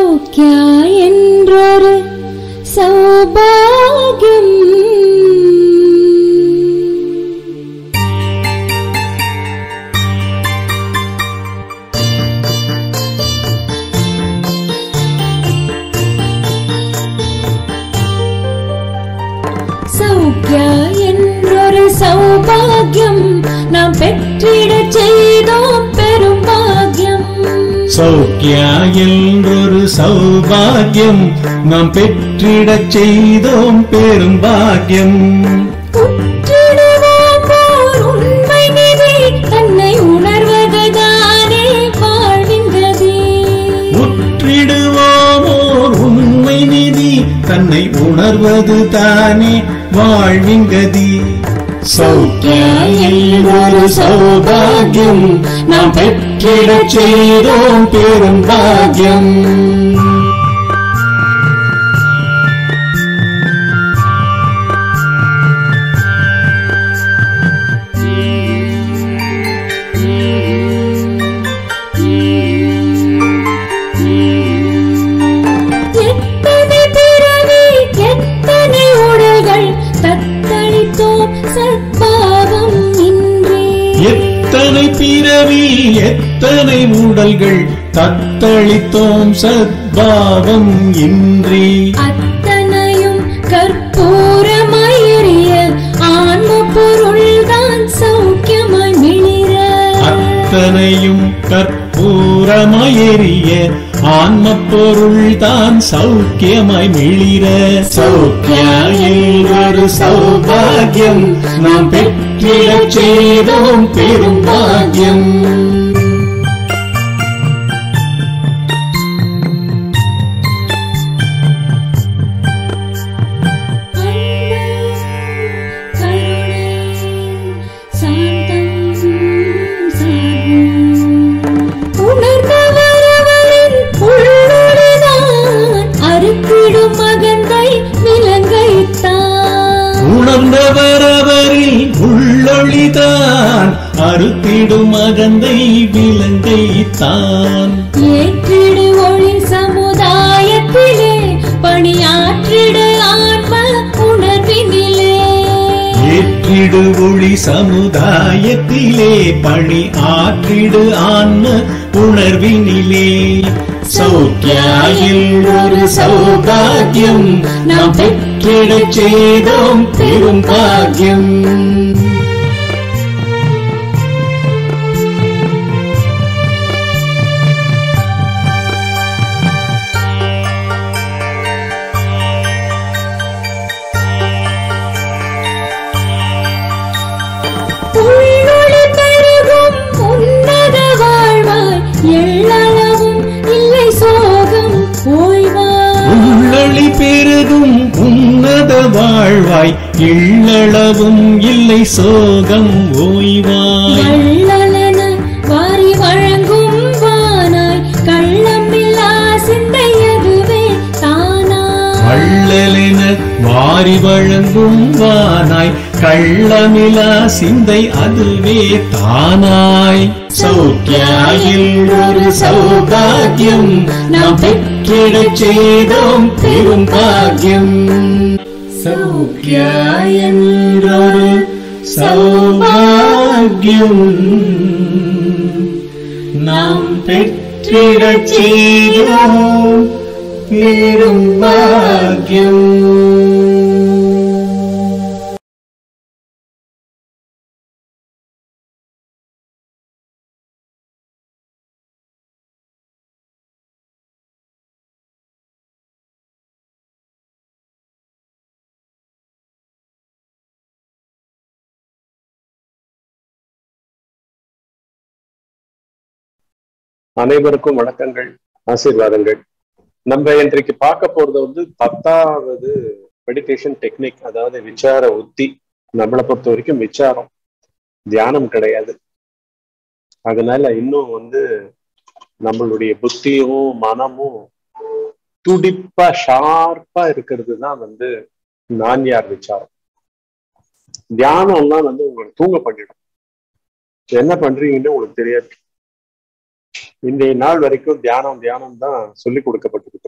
சௌக்கிய என்றொரு சௌபாகியம் சௌக்கிய என்றொரு சௌபாகியம் நாம் பெற்றிடச் செய்தோம் பெரும் பாக்கியம் சௌக்கியா என்றொரு சௌபாகியம் நாம் பெற்றிடச் செய்தோம் பெரும் பாக்கியம் உற்றிடுவோம் ஓர் உண்மை நிதி தன்னை உணர்வதுதானே வாழ்வின் கதி உற்றிடுவோம் ஓர் உண்மை நிதி தன்னை உணர்வது தானே வாழ்வின் கதி சௌக்கியா என்றொரு சௌபாகியம் நாம் பெற்றிடச் செய்தோம் பெரும் பாக்கியம் எத்தனை பிறவி எத்தனை உடல்கள் தத்தளித்தோம் சத்பாவம் இன்றே எத்தனை பிறவி எத்தனை உடல்கள் தத்தளித்தோம் சத்பாவம் இன்றி அத்தனையும் கற்பூரமாயிரிய ஆன்ம பொருள்தான் சௌக்கியமாய் மிளிர அத்தனையும் கற்பூரமாயெறிய ஆன்ம பொருள் தான் சௌக்கியமாய் மிளிர சௌக்கியம் ஒரு சௌபாகியம் நாம் பெற்றிடச் செய்தோம் பெரும் பாக்கியம் உணர்ந்தவரவரின் உள்ளொளிதான் அறுத்திடும் மகந்தை விலங்கைத்தான் உணர்ந்தவரவரில் உள்ளொளிதான் அறுத்திடும் அகந்தை விலங்கை தான் ஏற்றிடு ஒளி சமுதாயத்திலே பணியாற்றிடு ஆன்ம உணர்வினிலே ஏற்றிடு ஒளி சமுதாயத்திலே பணி ஆற்றிடு ஆன்ம உணர்வினிலே சௌக்கியாயில் ஒரு சௌபாகியம் நாம் பெற்றிடச் செய்தோம் பெரும் பாக்கியம் உள்ளொளி பெருகும் உன்னத வாழ்வாய் எள்ளளவும் இல்லை சோகம் ஓய்வாய் உள்ளொளி பெருகும் உன்னத வாழ்வாய் இல்லளவும் இல்லை சோகம் ஓய்வாய் வள்ளலன வாரி வழங்கும் வானாய் கள்ளமில்லா சிந்தை அதுவே தானாய் வள்ளலென வாரி வழங்கும் வானாய் கள்ளமிலா சிந்தை அதுவே தானாய் சௌக்கியாயில் ஒரு சௌபாகியம் நாம் பெற்றிடச் செய்தோம் பெரும் பாக்கியம் சௌக்கியாயொரு சௌபாகியம் நாம் பெற்றிடச் செய்தோம் பெரும் பாக்கியம் அனைவருக்கும் வணக்கங்கள் ஆசீர்வாதங்கள் நம்ம இன்றைக்கு பார்க்க போறது வந்து பத்தாவது மெடிடேஷன் டெக்னிக் அதாவது விசார உத்தி நம்மளை பொறுத்த வரைக்கும் விசாரம் தியானம் கிடையாது அதனால இன்னும் வந்து நம்மளுடைய புத்தியும் மனமும் துடிப்பா ஷார்ப்பா இருக்கிறது தான் வந்து நான் யார் விசாரம் தியானம்லாம் வந்து உங்களை தூங்க பண்ணிடும் என்ன பண்றீங்கன்னு உங்களுக்கு தெரியாது இன்றைய நாள் வரைக்கும் தியானம் தியானம் தான் சொல்லி கொடுக்கப்பட்டிருக்கு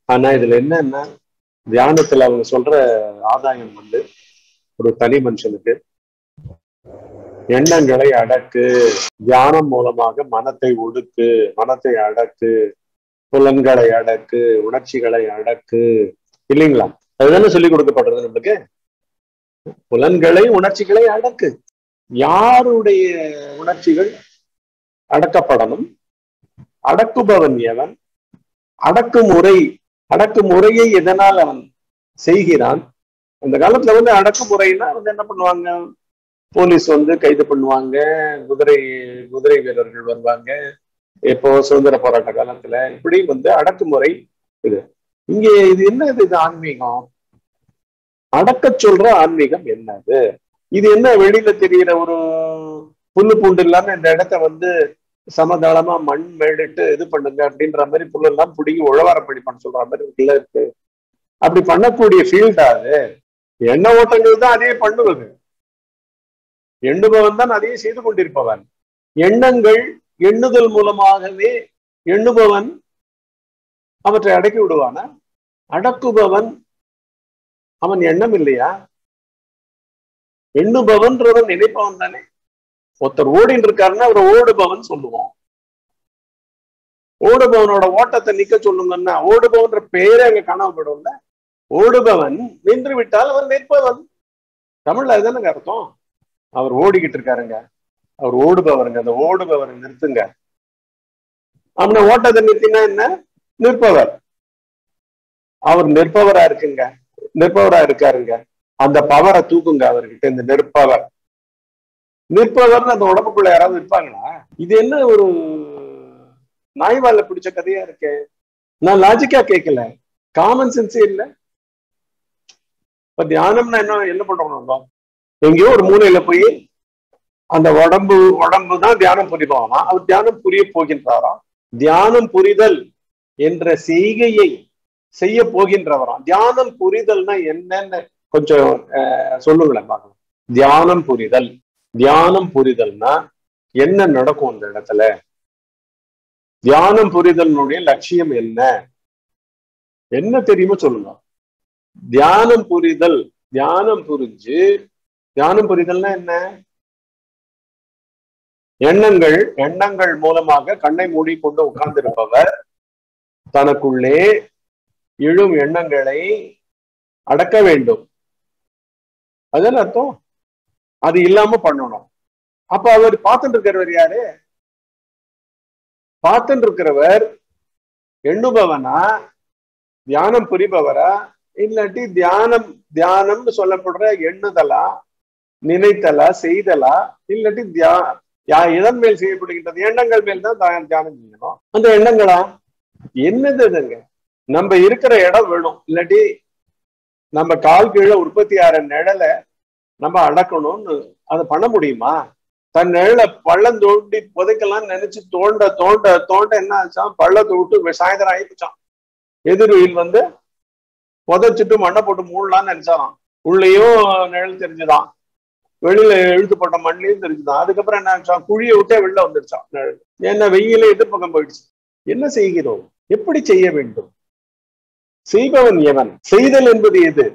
ஆனா இதுல என்னன்னா தியானத்துல அவங்க சொல்ற ஆதாயம் வந்து ஒரு தனி மனுஷனுக்கு எண்ணங்களை அடக்கு தியானம் மூலமாக மனத்தை ஒடுக்கு மனத்தை அடக்கு புலன்களை அடக்கு உணர்ச்சிகளை அடக்கு இல்லைங்களா அதுதானே சொல்லி கொடுக்கப்படுறது நம்மளுக்கு புலன்களை உணர்ச்சிகளை அடக்கு யாருடைய உணர்ச்சிகள் அடக்கப்படணும் அடக்குபவன் எவன் அடக்குமுறை அடக்குமுறையை எதனால் அவன் செய்கிறான் அந்த காலத்துல வந்து அடக்குமுறைன்னா வந்து என்ன பண்ணுவாங்க போலீஸ் வந்து கைது பண்ணுவாங்க குதிரை குதிரை வீரர்கள் வருவாங்க இப்போ சுதந்திர போராட்ட காலத்துல இப்படி வந்து அடக்குமுறை இது இங்க இது என்ன இது இது ஆன்மீகம் அடக்க சொல்ற ஆன்மீகம் என்னது இது என்ன வெளியில தெரிகிற ஒரு புல்லு பூண்டு இல்லாம இந்த இடத்த வந்து சமதளமா மண் மேடிட்டு இது பண்ணுங்க அப்படின்ற மாதிரி புல்லெல்லாம் பிடிங்கி உழவாரப்படி பண்ண சொல்ற மாதிரி இருக்குல்ல இருக்கு அப்படி பண்ணக்கூடிய ஃபீல்டா அது எண்ண ஓட்டங்கள் தான் அதே பண்ணுவது எண்ணுபவன் தான் அதையே செய்து கொண்டிருப்பவன் எண்ணங்கள் எண்ணுதல் மூலமாகவே எண்ணுபவன் அவற்றை அடக்கி விடுவானா அடக்குபவன் அவன் எண்ணம் இல்லையா எண்ணுபவன்றவன் நினைப்பவன் தானே ஒருத்தர் ஓடின்னு இருக்காருன்னா அவர் ஓடுபவன் சொல்லுவோம் ஓடுபவனோட ஓட்டத்தை நிக்க சொல்லுங்கன்னா ஓடுபவன்ற பேரே அங்க காணாம போயிடும்ல ஓடுபவன் நின்று விட்டால் அவன் நிற்பவன் தமிழ்ல அதுதானங்க அர்த்தம் அவர் ஓடிக்கிட்டு இருக்காருங்க அவர் ஓடுபவருங்க அந்த ஓடுபவரை நிறுத்துங்க அவனை ஓட்டத்தை நிறுத்தினா என்ன நிற்பவர் அவர் நிற்பவரா இருக்குங்க நிற்பவரா இருக்காருங்க அந்த பவரை தூக்குங்க அவர்கிட்ட இந்த நிற்பவர் நிற்பவர்னு அந்த உடம்புக்குள்ள யாராவது இருப்பாங்களா இது என்ன ஒரு நாய்வால பிடிச்ச கதையா இருக்கு நான் லாஜிக்கா கேட்கல காமன் சென்ஸே இல்ல இப்ப தியானம்னா என்ன என்ன பண்றோம் எங்கேயோ ஒரு மூலையில போய் அந்த உடம்பு உடம்பு தான் தியானம் புரிவானா அவர் தியானம் புரிய போகின்றாராம் தியானம் புரிதல் என்ற செய்கையை செய்ய போகின்றவராம் தியானம் புரிதல்னா என்னன்னு கொஞ்சம் அஹ், சொல்லுங்களேன் பார்க்கலாம் தியானம் புரிதல் தியானம் புரிதல்னா என்ன நடக்கும் அந்த இடத்துல தியானம் புரிதலினுடைய லட்சியம் என்ன என்ன தெரியுமோ சொல்லுங்க தியானம் புரிதல் தியானம் புரிஞ்சு தியானம் புரிதல்னா என்ன எண்ணங்கள் எண்ணங்கள் மூலமாக கண்ணை மூடிக்கொண்டு உட்கார்ந்திருப்பவர் தனக்குள்ளே எழும் எண்ணங்களை அடக்க வேண்டும் அதுதானே அர்த்தம் அது இல்லாம பண்ணணும் அப்ப அவர் பார்த்துட்டு இருக்கிறவர் யாரு பார்த்துட்டு இருக்கிறவர் எண்ணுபவனா தியானம் புரிபவரா இல்லாட்டி தியானம் தியானம்னு சொல்லப்படுற எண்ணுதலா நினைத்தலா செய்தலா இல்லாட்டி தியா யா எதன் மேல் செய்யப்படுகின்றது எண்ணங்கள் மேல் தான் தியா- தியானம் செய்யணும் அந்த எண்ணங்களா என்னது அதுங்க நம்ம இருக்கிற இடம் வேணும் இல்லாட்டி நம்ம கால் கீழே உற்பத்தி ஆகிற நிழலை நம்ம அடக்கணும்னு அதை பண்ண முடியுமா தன் நிழலை பள்ளம் தோண்டி புதைக்கலாம்னு நினைச்சு தோண்ட தோண்ட தோண்ட என்ன ஆச்சான் பள்ளத்தை விட்டு சாயந்தரம் ஆயிப்போச்சான் எதிர்வில் வந்து புதைச்சிட்டு மண்ணை போட்டு மூடலாம்னு நினைச்சாராம் உள்ளேயும் நிழல் தெரிஞ்சுதான் வெளியில இழுத்துப்பட்ட மண்ணிலையும் தெரிஞ்சுதான் அதுக்கப்புறம் என்ன ஆச்சான் குழியை விட்டே வெளில வந்துருச்சான் நிழல் ஏன்னா வெயில எதிர்ப்பக்கம் போயிடுச்சு என்ன செய்கிறோம் எப்படி செய்ய வேண்டும் செய்பவன் எவன் செய்தல் என்பது எது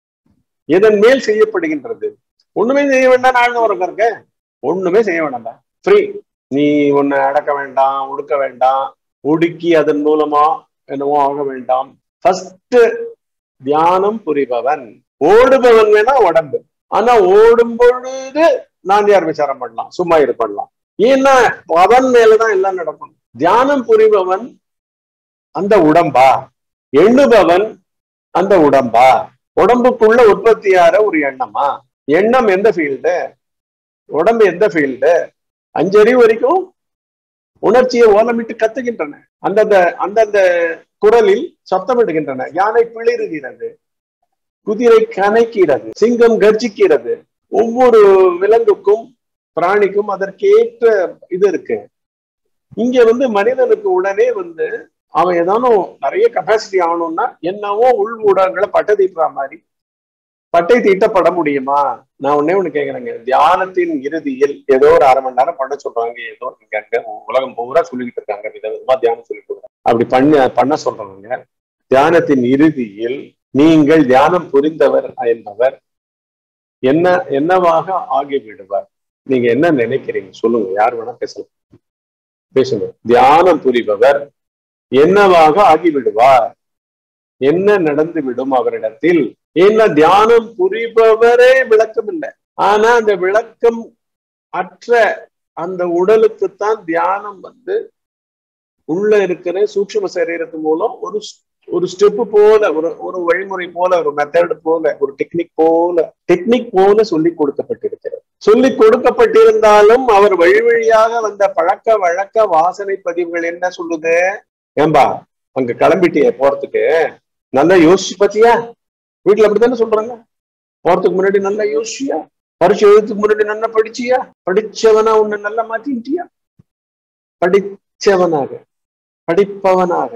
எதன் மேல் செய்யப்படுகின்றது ஒண்ணுமே செய்ய வேண்டாம் ஆழ்ந்த உறக்கம் இருக்க ஒண்ணுமே செய்ய வேண்டாம்டா ஃப்ரீ நீ உன்னை அடக்க வேண்டாம் ஒடுக்க வேண்டாம் ஒடுக்கி அதன் மூலமா என்னவோ ஆக வேண்டாம் ஃபர்ஸ்ட் தியானம் புரிபவன் ஓடுபவன் வேணா உடம்பு ஆனா ஓடும் பொழுது நான் யார் விசாரம் பண்ணலாம் சும்மா இது பண்ணலாம் ஏன்னா அவன் மேலதான் எல்லாம் நடக்கும் தியானம் புரிபவன் அந்த உடம்பா எண்ணுபவன் அந்த உடம்பா உடம்புக்குள்ள உற்பத்தியார ஒரு எண்ணமா எண்ணம் எந்த ஃபீல்டு உடம்பு எந்த ஃபீல்டு அஞ்சறிவு வரைக்கும் உணர்ச்சியை ஓலமிட்டு கத்துகின்றன அந்தந்த அந்தந்த குரலில் சத்தமிடுகின்றன யானை பிளிறுகிறது குதிரை கனைக்கிறது சிங்கம் கர்ஜிக்கிறது ஒவ்வொரு விலங்குக்கும் பிராணிக்கும் அதற்கேற்ற இது இருக்கு இங்க வந்து மனிதனுக்கு உடனே வந்து அவன் ஏதானும் நிறைய கெப்பாசிட்டி ஆகணும்னா என்னவோ உள் ஊடகங்களை பட்டை தீட்டுற மாதிரி பட்டை தீட்டப்பட முடியுமா நான் ஒன்னே ஒண்ணு கேக்குறேங்க தியானத்தின் இறுதியில் ஏதோ ஒரு அரை மணி நேரம் பண்ண சொல்றாங்க ஏதோ இங்க அங்க உலகம் பூரா சொல்லிக்கிட்டு இருக்காங்க வித விதமா தியானம் சொல்லி கொடுக்குறாங்க அப்படி பண்ண பண்ண சொல்றவங்க தியானத்தின் இறுதியில் நீங்கள் தியானம் புரிந்தவர் என்பவர் என்ன என்னவாக ஆகிவிடுவார் நீங்க என்ன நினைக்கிறீங்க சொல்லுங்க யார் வேணா பேசலாம் பேசுங்க தியானம் புரிபவர் என்னவாக ஆகிவிடுவார் என்ன நடந்து விடும் அவரிடத்தில் ஏன்னா தியானம் புரிபவரே விளக்கம் இல்லை ஆனா அந்த விளக்கம் அற்ற அந்த உடலுக்குத்தான் தியானம் வந்து உள்ள இருக்கிற சூட்சும சரீரத்து மூலம் ஒரு ஒரு ஸ்டெப் போல ஒரு ஒரு வழிமுறை போல ஒரு மெத்தட் போல ஒரு டெக்னிக் போல டெக்னிக் போல சொல்லி கொடுக்கப்பட்டிருக்கிறது சொல்லி கொடுக்கப்பட்டிருந்தாலும் அவர் வழி வழியாக வந்த பழக்க வழக்க வாசனை பதிவுகள் என்ன சொல்லுது ஏம்பா அங்க கிளம்பிட்டியே போறதுக்கு நல்லா யோசிச்சு பாத்தியா வீட்டுல அப்படித்தானே சொல்றாங்க போறதுக்கு முன்னாடி நல்லா யோசிச்சியா பரிசு எழுதுக்கு முன்னாடி நல்லா படிச்சியா படிச்சவனா உன்னை நல்லா மாத்திட்டியா படிச்சவனாக படிப்பவனாக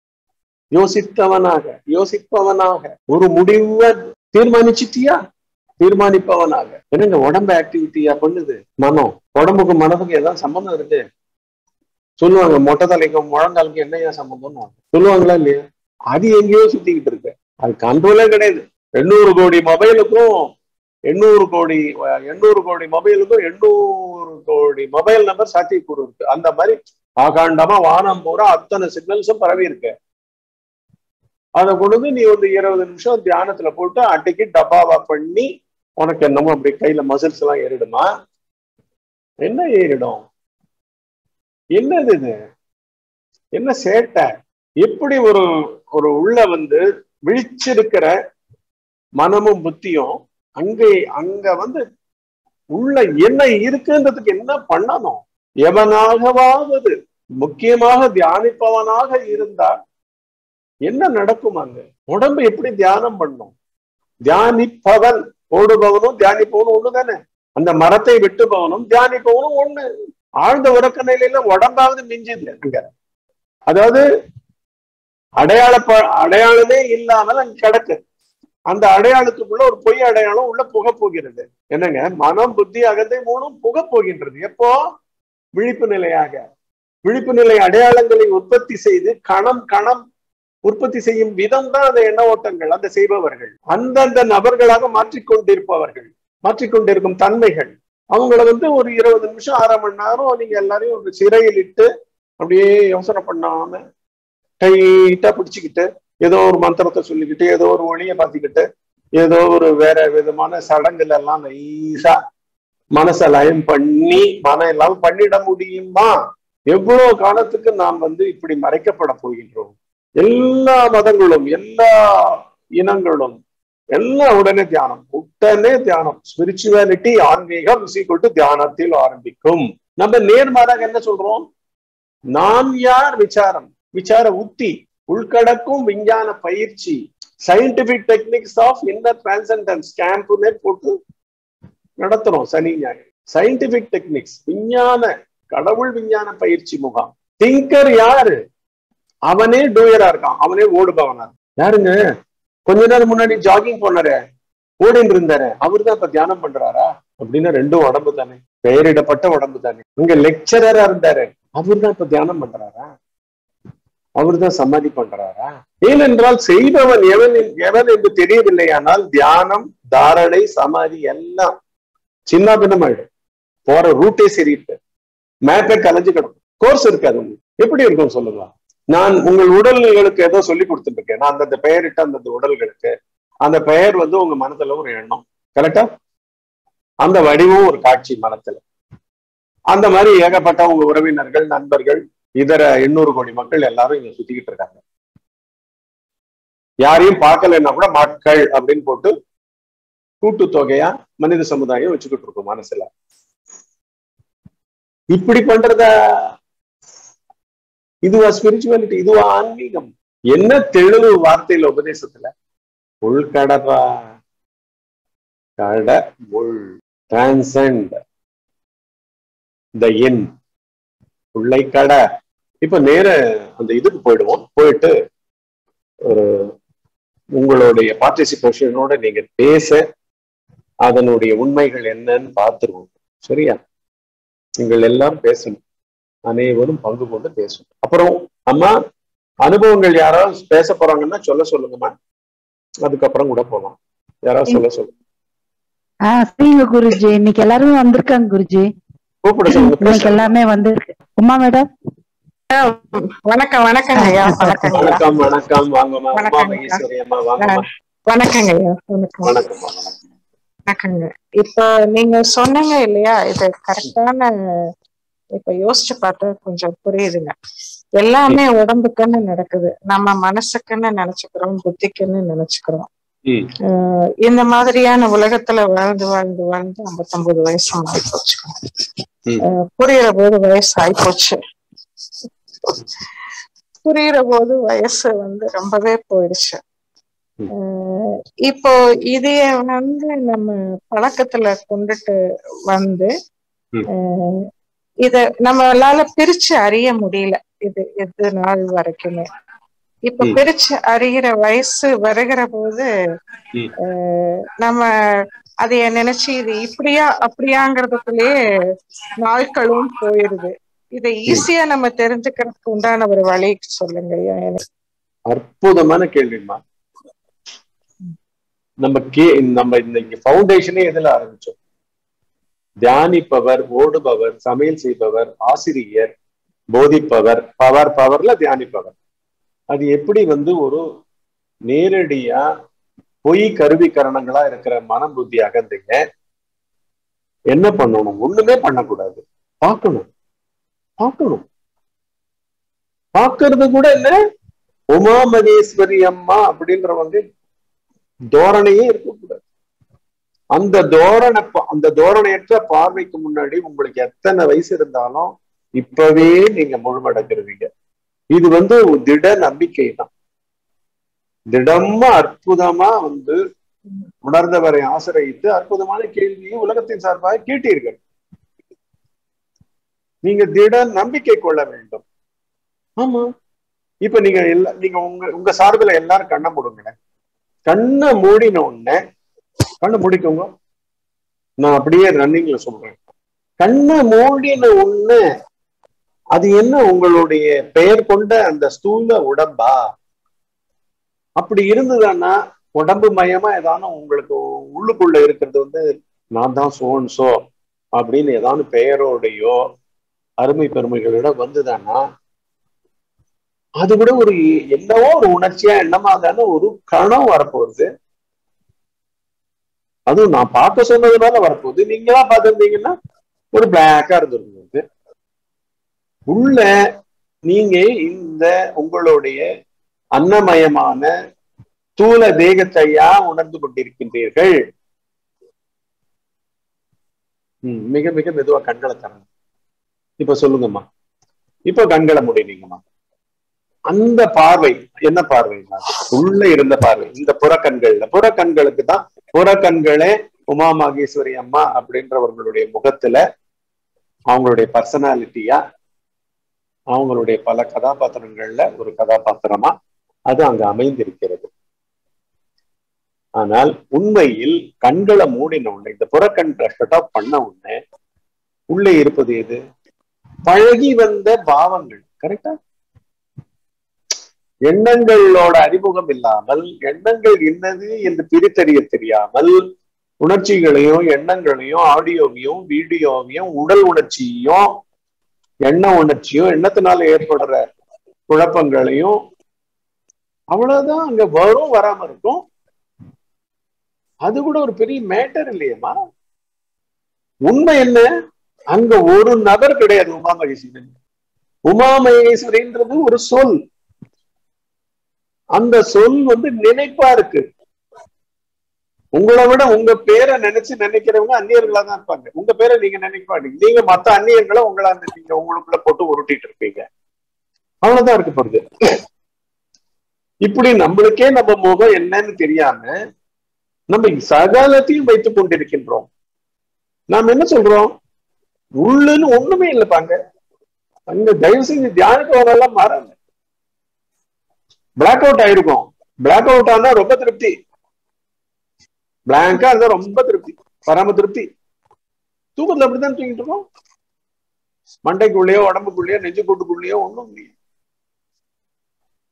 யோசித்தவனாக யோசிப்பவனாக ஒரு முடிவை தீர்மானிச்சிட்டியா தீர்மானிப்பவனாக என்னங்க உடம்பு ஆக்டிவிட்டியா பண்ணுது மனம் உடம்புக்கு மனதுக்கு ஏதாவது சம்பந்தம் இருக்கு சொல்லுவாங்க மொட்டை தலைக்கும் முழங்காலுக்கு என்னையா சம்பந்தம் சொல்லுவாங்களா இல்லையா அது எங்கேயோ சுத்திக்கிட்டு இருக்கு அது கண்ட்ரோலே கிடையாது எண்ணூறு கோடி மொபைலுக்கும் எண்ணூறு கோடி எண்ணூறு கோடி மொபைலுக்கும் எண்ணூறு கோடி மொபைல் நம்பர் சாத்தியக்கூறு இருக்கு அந்த மாதிரி ஆகாண்டமா வானம் பூரா அத்தனை சிக்னல்ஸும் பரவி இருக்கு அதை கொண்டு நீ வந்து இருபது நிமிஷம் தியானத்துல போட்டு அட்டைக்கு டப்பாவா பண்ணி உனக்கு என்னமோ அப்படி கையில மசில்ஸ் எல்லாம் ஏறிடுமா என்ன ஏறிடும் என்னது இது என்ன சேட்டை எப்படி ஒரு ஒரு உள்ள வந்து விழிச்சிருக்கிற மனமும் புத்தியும் அங்கே அங்க வந்து உள்ள என்ன இருக்குன்றதுக்கு என்ன பண்ணணும் எவனாகவாவது முக்கியமாக தியானிப்பவனாக இருந்தால் என்ன நடக்கும் அங்க உடம்பு எப்படி தியானம் பண்ணும் தியானிப்பவன் ஓடுபவனும் தியானிப்பவனும் ஒண்ணுதானே அந்த மரத்தை வெட்டுபவனும் தியானிப்பவனும் ஒண்ணு ஆழ்ந்த உறக்க நிலையில உடம்பாவது மிஞ்சுது அங்க அதாவது அடையாள அடையாளமே இல்லாமல் அங்க கிடக்கு அந்த அடையாளத்துக்குள்ள ஒரு பொய் அடையாளம் உள்ள புக போகிறது என்னங்க மனம் புத்தி அகந்தை மூணும் புக போகின்றது எப்போ விழிப்பு நிலையாக விழிப்பு நிலை அடையாளங்களை உற்பத்தி செய்து கணம் கணம் உற்பத்தி செய்யும் விதம் தான் அந்த எண்ண ஓட்டங்கள் அந்த செய்பவர்கள் அந்தந்த நபர்களாக மாற்றிக்கொண்டிருப்பவர்கள் மாற்றிக்கொண்டிருக்கும் தன்மைகள் அவங்கள வந்து ஒரு இருபது நிமிஷம் அரை மணி நேரம் நீங்க எல்லாரையும் ஒரு சிறையில் இட்டு அப்படியே யோசனை பண்ணாம டைட்டா பிடிச்சுக்கிட்டு ஏதோ ஒரு மந்திரத்தை சொல்லிக்கிட்டு ஏதோ ஒரு ஒளியை பார்த்துக்கிட்டு ஏதோ ஒரு வேற விதமான சடங்குல எல்லாம் நைஸா மனசை லயம் பண்ணி மனம் எல்லாம் பண்ணிட முடியுமா எவ்வளவு காலத்துக்கு நாம் வந்து இப்படி மறைக்கப்பட போகின்றோம் எல்லா மதங்களும் எல்லா இனங்களும் எல்லாம் உடனே தியானம் உடனே தியானம் ஸ்பிரிச்சுவாலிட்டி ஆன்மீகம் சீக்கிட்டு தியானத்தில் ஆரம்பிக்கும் நம்ம நேர்மாறாக என்ன சொல்றோம் நான் யார் விசாரம் விசார உத்தி உள்கடக்கும் விஞ்ஞான பயிற்சி scientific techniques of inner transcendence கேம்ப்னே போட்டு நடத்துறோம் சனி ஞாயிறு சயின்டிபிக் டெக்னிக்ஸ் விஞ்ஞான கடவுள் விஞ்ஞான பயிற்சி முகாம் திங்கர் யாரு அவனே டூயரா இருக்கான் அவனே ஓடுபவனா யாருங்க கொஞ்ச நேரம் முன்னாடி ஜாகிங் போனாரு ஓடின்னு இருந்தாரு அவரு தான் இப்ப தியானம் பண்றாரா அப்படின்னா ரெண்டும் உடம்பு தானே பெயரிடப்பட்ட உடம்பு தானே இங்க லெக்சரரா இருந்தாரு அவர் தான் இப்ப தியானம் பண்றாரா அவர் தான் சமாதி பண்றாரா ஏனென்றால் செய்பவன் எவன் எவன் என்று தெரியவில்லையானால் தியானம் தாரணை சமாதி எல்லாம் சின்ன பின்னமாயிடும் போற ரூட்டே சரியில்லை மேப்பே கலைஞ்சு கிடக்கும் கோர்ஸ் இருக்காது உங்களுக்கு எப்படி இருக்கும் சொல்லுங்க நான் உங்கள் உடல்களுக்கு ஏதோ சொல்லி கொடுத்துட்டு இருக்கேன் நான் அந்தந்த பெயரிட்ட அந்தந்த உடல்களுக்கு அந்த பெயர் வந்து உங்க மனத்துல ஒரு எண்ணம் கரெக்டா அந்த வடிவம் ஒரு காட்சி மனத்துல அந்த மாதிரி ஏகப்பட்ட உங்க உறவினர்கள் நண்பர்கள் இதர எண்ணூறு கோடி மக்கள் எல்லாரும் இங்க சுத்திக்கிட்டு இருக்காங்க யாரையும் பார்க்கலைன்னா கூட மக்கள் அப்படின்னு போட்டு கூட்டு தொகையா மனித சமுதாயம் வச்சுக்கிட்டு இருக்கும் மனசுல இப்படி பண்றத இதுவா ஸ்பிரிச்சுவாலிட்டி இதுவா ஆன்மீகம் என்ன தெளிவு வார்த்தையில உபதேசத்துல உள்கடப்பா கட உள் டிரான்சென்ட் த என் உள்ளை கடை இப்ப நேர அந்த இதுக்கு போயிடுவோம் போயிட்டு ஒரு உங்களுடைய பார்ட்டிசிபேஷனோட நீங்க பேச அதனுடைய உண்மைகள் என்னன்னு பார்த்துருவோம் சரியா நீங்கள் எல்லாம் பேசணும் அனைவரும் பங்கு கொண்டு பேசணும் அப்புறம் அம்மா அனுபவங்கள் யாராவது பேச போறாங்கன்னா சொல்ல சொல்லுங்கம்மா அதுக்கப்புறம் கூட போலாம் யாராவது சொல்ல சொல்லுங்க ஆ சரிங்க குருஜி இன்னைக்கு எல்லாருமே வந்திருக்காங்க குருஜி கூப்பிட சொல்லுங்க இன்னைக்கு பேச. எல்லாமே வந்திருக்கு உமா மேடம் வணக்கம் வணக்கங்க ஐயா வணக்கங்க ஐயா. வணக்கம் வணக்கம் வாங்கம்மா உமா வணக்கம். மகேஸ்வரி அம்மா வாங்கம்மா வணக்கங்க ஐயா வணக்கம் வணக்கம் வணக்கம் வணக்கங்க இப்ப நீங்க சொன்னீங்க இல்லையா இது கரெக்டான இப்ப யோசிச்சு பார்த்தா கொஞ்சம் புரியுதுங்க எல்லாமே உடம்புக்குன்னு நடக்குது நம்ம மனசுக்குன்னு நினைச்சுக்கிறோம் புத்திக்குன்னு நினைச்சுக்கிறோம் ம் ஆஹ் இந்த மாதிரியான உலகத்துல வாழ்ந்து வாழ்ந்து வாழ்ந்து ஐம்பத்தொன்பது வயசு ஆயிப்போச்சு ம். ஆஹ் புரியுற போது வயசு ஆயிப்போச்சு புரியுற போது வயசு வந்து ரொம்பவே போயிடுச்சு ம். ஆஹ் இப்போ இதைய வந்து நம்ம பழக்கத்துல கொண்டுட்டு வந்து ம். ஆஹ் இத நம்மளால பிரிச்சு அறிய முடியல இது எது நாள் வரைக்குமே இப்ப ம். பிரிச்சு அறிகிற வயசு வருகிற போது ம். ஆஹ் நம்ம அதைய நினைச்சு இது இப்படியா அப்படியாங்கிறதுக்குள்ளேயே நாட்களும் போயிருது இதை ஈஸியா நம்ம தெரிஞ்சுக்கிறதுக்கு உண்டான ஒரு வழி சொல்லுங்க ஐயா எனக்கு. அற்புதமான கேள்விமா நம்ம கே நம்ம இந்த ஃபவுண்டேஷனே எதுல ஆரம்பிச்சோம் தியானிப்பவர் ஓடுபவர் சமையல் செய்பவர் ஆசிரியர் போதிப்பவர் பவர் பவர்ல தியானிப்பவர் அது எப்படி வந்து ஒரு நேரடியா பொய் கருவிக்கரணங்களா இருக்கிற மனம் புத்தி அகந்தைங்க என்ன பண்ணணும் ஒண்ணுமே பண்ணக்கூடாது பார்க்கணும் பார்க்கணும் பார்க்கறது கூட என்ன உமா மகேஸ்வரி அம்மா அப்படின்றவங்க தோரணையே இருக்கக்கூடாது அந்த தோரண அந்த தோரணையற்ற பார்வைக்கு முன்னாடி உங்களுக்கு எத்தனை வயசு இருந்தாலும் இப்பவே நீங்க முழுமடைஞ்சிருவீங்க இது வந்து ஒரு திட நம்பிக்கை தான் திடமா அற்புதமா வந்து உணர்ந்தவரை ஆசிரியத்து அற்புதமான கேள்வியை உலகத்தின் சார்பாக கேட்டீர்கள் நீங்க திட நம்பிக்கை கொள்ள வேண்டும் ஆமா இப்ப நீங்க எல்லா நீங்க உங்க உங்க சார்பில் எல்லாரும் கண்ணை மூடுங்க கண்ணை மூடின உடனே கண்ணை மூடிக்கோங்க நான் அப்படியே ரன்னிங்ல சொல்றேன் கண்ணை மூடின உடனே அது என்ன உங்களுடைய பெயர் கொண்ட அந்த ஸ்தூல உடம்பா அப்படி இருந்ததுன்னா உடம்பு மயமா ஏதானு உங்களுக்கு உள்ளுக்குள்ள இருக்கிறது வந்து நான் தான் சோன் சோ அப்படின்னு ஏதாவது பெயரோடையோ அருமை பெருமைகளோட வந்துதானா அது கூட ஒரு என்னவோ ஒரு உணர்ச்சியா என்னமா தானே ஒரு கணம் வரப்போகுது அதுவும் நான் பார்க்க சொன்னதுனால வரப்போகுது நீங்களா பார்த்திருந்தீங்கன்னா ஒரு பிளாக்கா இருந்திருக்கும் உள்ள நீங்க இந்த உங்களுடைய அன்னமயமான தூல தேகத்தையா உணர்ந்து கொண்டிருக்கின்றீர்கள் ம், மிக மிக மெதுவா கண்களை தரணும் இப்ப சொல்லுங்கம்மா இப்ப கண்களை முடிவீங்கம்மா அந்த பார்வை என்ன பார்வை உள்ள இருந்த பார்வை இந்த புறக்கண்கள்ல புறக்கண்களுக்கு தான் புறக்கண்களே உமா மகேஸ்வரி அம்மா அப்படின்றவர்களுடைய முகத்துல அவங்களுடைய பர்சனாலிட்டியா அவங்களுடைய பல கதாபாத்திரங்கள்ல ஒரு கதாபாத்திரமா அது அங்க அமைந்திருக்கிறது ஆனால் உண்மையில் கண்களை மூடின உடனே இந்த புறக்கண்களை ஷட் ஆஃப் பண்ண உடனே உள்ளே இருப்பது எது பழகி வந்த பாவங்கள் கரெக்டா எண்ணங்களோட அறிமுகம் இல்லாமல் எண்ணங்கள் என்னது என்று பிரித்தறிய தெரியாமல் உணர்ச்சிகளையும் எண்ணங்களையும் ஆடியோவையும் வீடியோவையும் உடல் உணர்ச்சியையும் எண்ண உணர்ச்சியும் எண்ணத்தினால ஏற்படுற குழப்பங்களையும் அவ்வளவுதான் அங்க வரும் வராம இருக்கும் அது கூட ஒரு பெரிய மேட்டர் இல்லையம்மா உண்மை என்ன அங்க ஒரு நபர் கிடையாது உமா மகேஸ்வரன் உமா மகேஸ்வரின்றது ஒரு சொல் அந்த சொல் வந்து நினைப்பா இருக்கு உங்களை விட உங்க பேரை நினைச்சு நினைக்கிறவங்க அந்நியர்களா தான் இருப்பாங்க உங்க பேரை நீங்க நினைக்க மாட்டீங்க நீங்க மத்த அந்நியர்களை உங்களா நீங்க உங்களுக்குள்ள போட்டு உருட்டிட்டு இருப்பீங்க அவ்வளவுதான் இருக்கு போறது இப்படி நம்மளுக்கே நம்ம முகம் என்னன்னு தெரியாம நம்ம சகலத்தையும் வைத்துக் கொண்டிருக்கின்றோம் நாம் என்ன சொல்றோம் உள்ளுன்னு ஒண்ணுமே இல்லைப்பாங்க அங்க தயவு செஞ்சு தியானத்து வரலாம் மாறாங்க பிளாக் அவுட் ஆயிருக்கும் பிளாக் அவுட் ஆனா ரொம்ப திருப்தி பிளாங்கா இருந்தா ரொம்ப திருப்தி பரம திருப்தி தூக்கத்துல அப்படித்தான் தூங்கிட்டு இருக்கோம் மண்டைக்குள்ளேயோ உடம்புக்குள்ளேயோ நெஞ்சு கூட்டுக்குள்ளேயோ ஒண்ணும் இல்லையே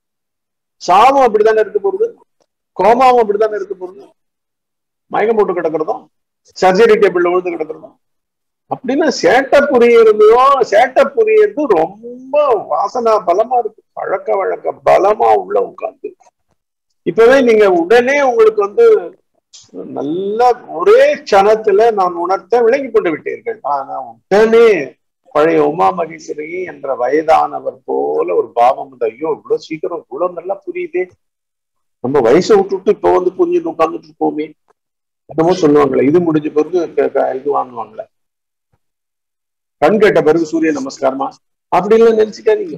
சாவும் அப்படித்தானே இருக்க போகுது கோமாவும் அப்படித்தானே இருக்க போகுது மயக்கம் போட்டு கிடக்கிறதும் சர்ஜரி டேபிள்ல விழுந்து கிடக்கிறதும் அப்படின்னா சேட்டை புரியறதும் சேட்டை புரியறது ரொம்ப வாசனா பலமா இருக்கு பழக்க வழக்க பலமா உள்ள உட்கார்ந்து இப்பவே நீங்க உடனே உங்களுக்கு வந்து நல்ல ஒரே க்ஷணத்துல நான் உணர்த்த விளங்கி கொண்டு விட்டீர்கள் ஆனா உடனே பழைய உமா மகேஸ்வரி என்ற வயதானவர் போல ஒரு பாவம் வந்து ஐயோ இவ்வளவு சீக்கிரம் இவ்வளவு நல்லா புரியுதே நம்ம வயசை விட்டுட்டு இப்ப வந்து புரிஞ்சுட்டு உட்கார்ந்துட்டு இருக்கோமே என்னமோ சொல்லுவாங்களே இது முடிஞ்ச பிறகு க- க- இது வாங்குவாங்களே கண் கேட்ட பிறகு சூரிய நமஸ்காரமா அப்படி எல்லாம் நினைச்சுக்காதீங்க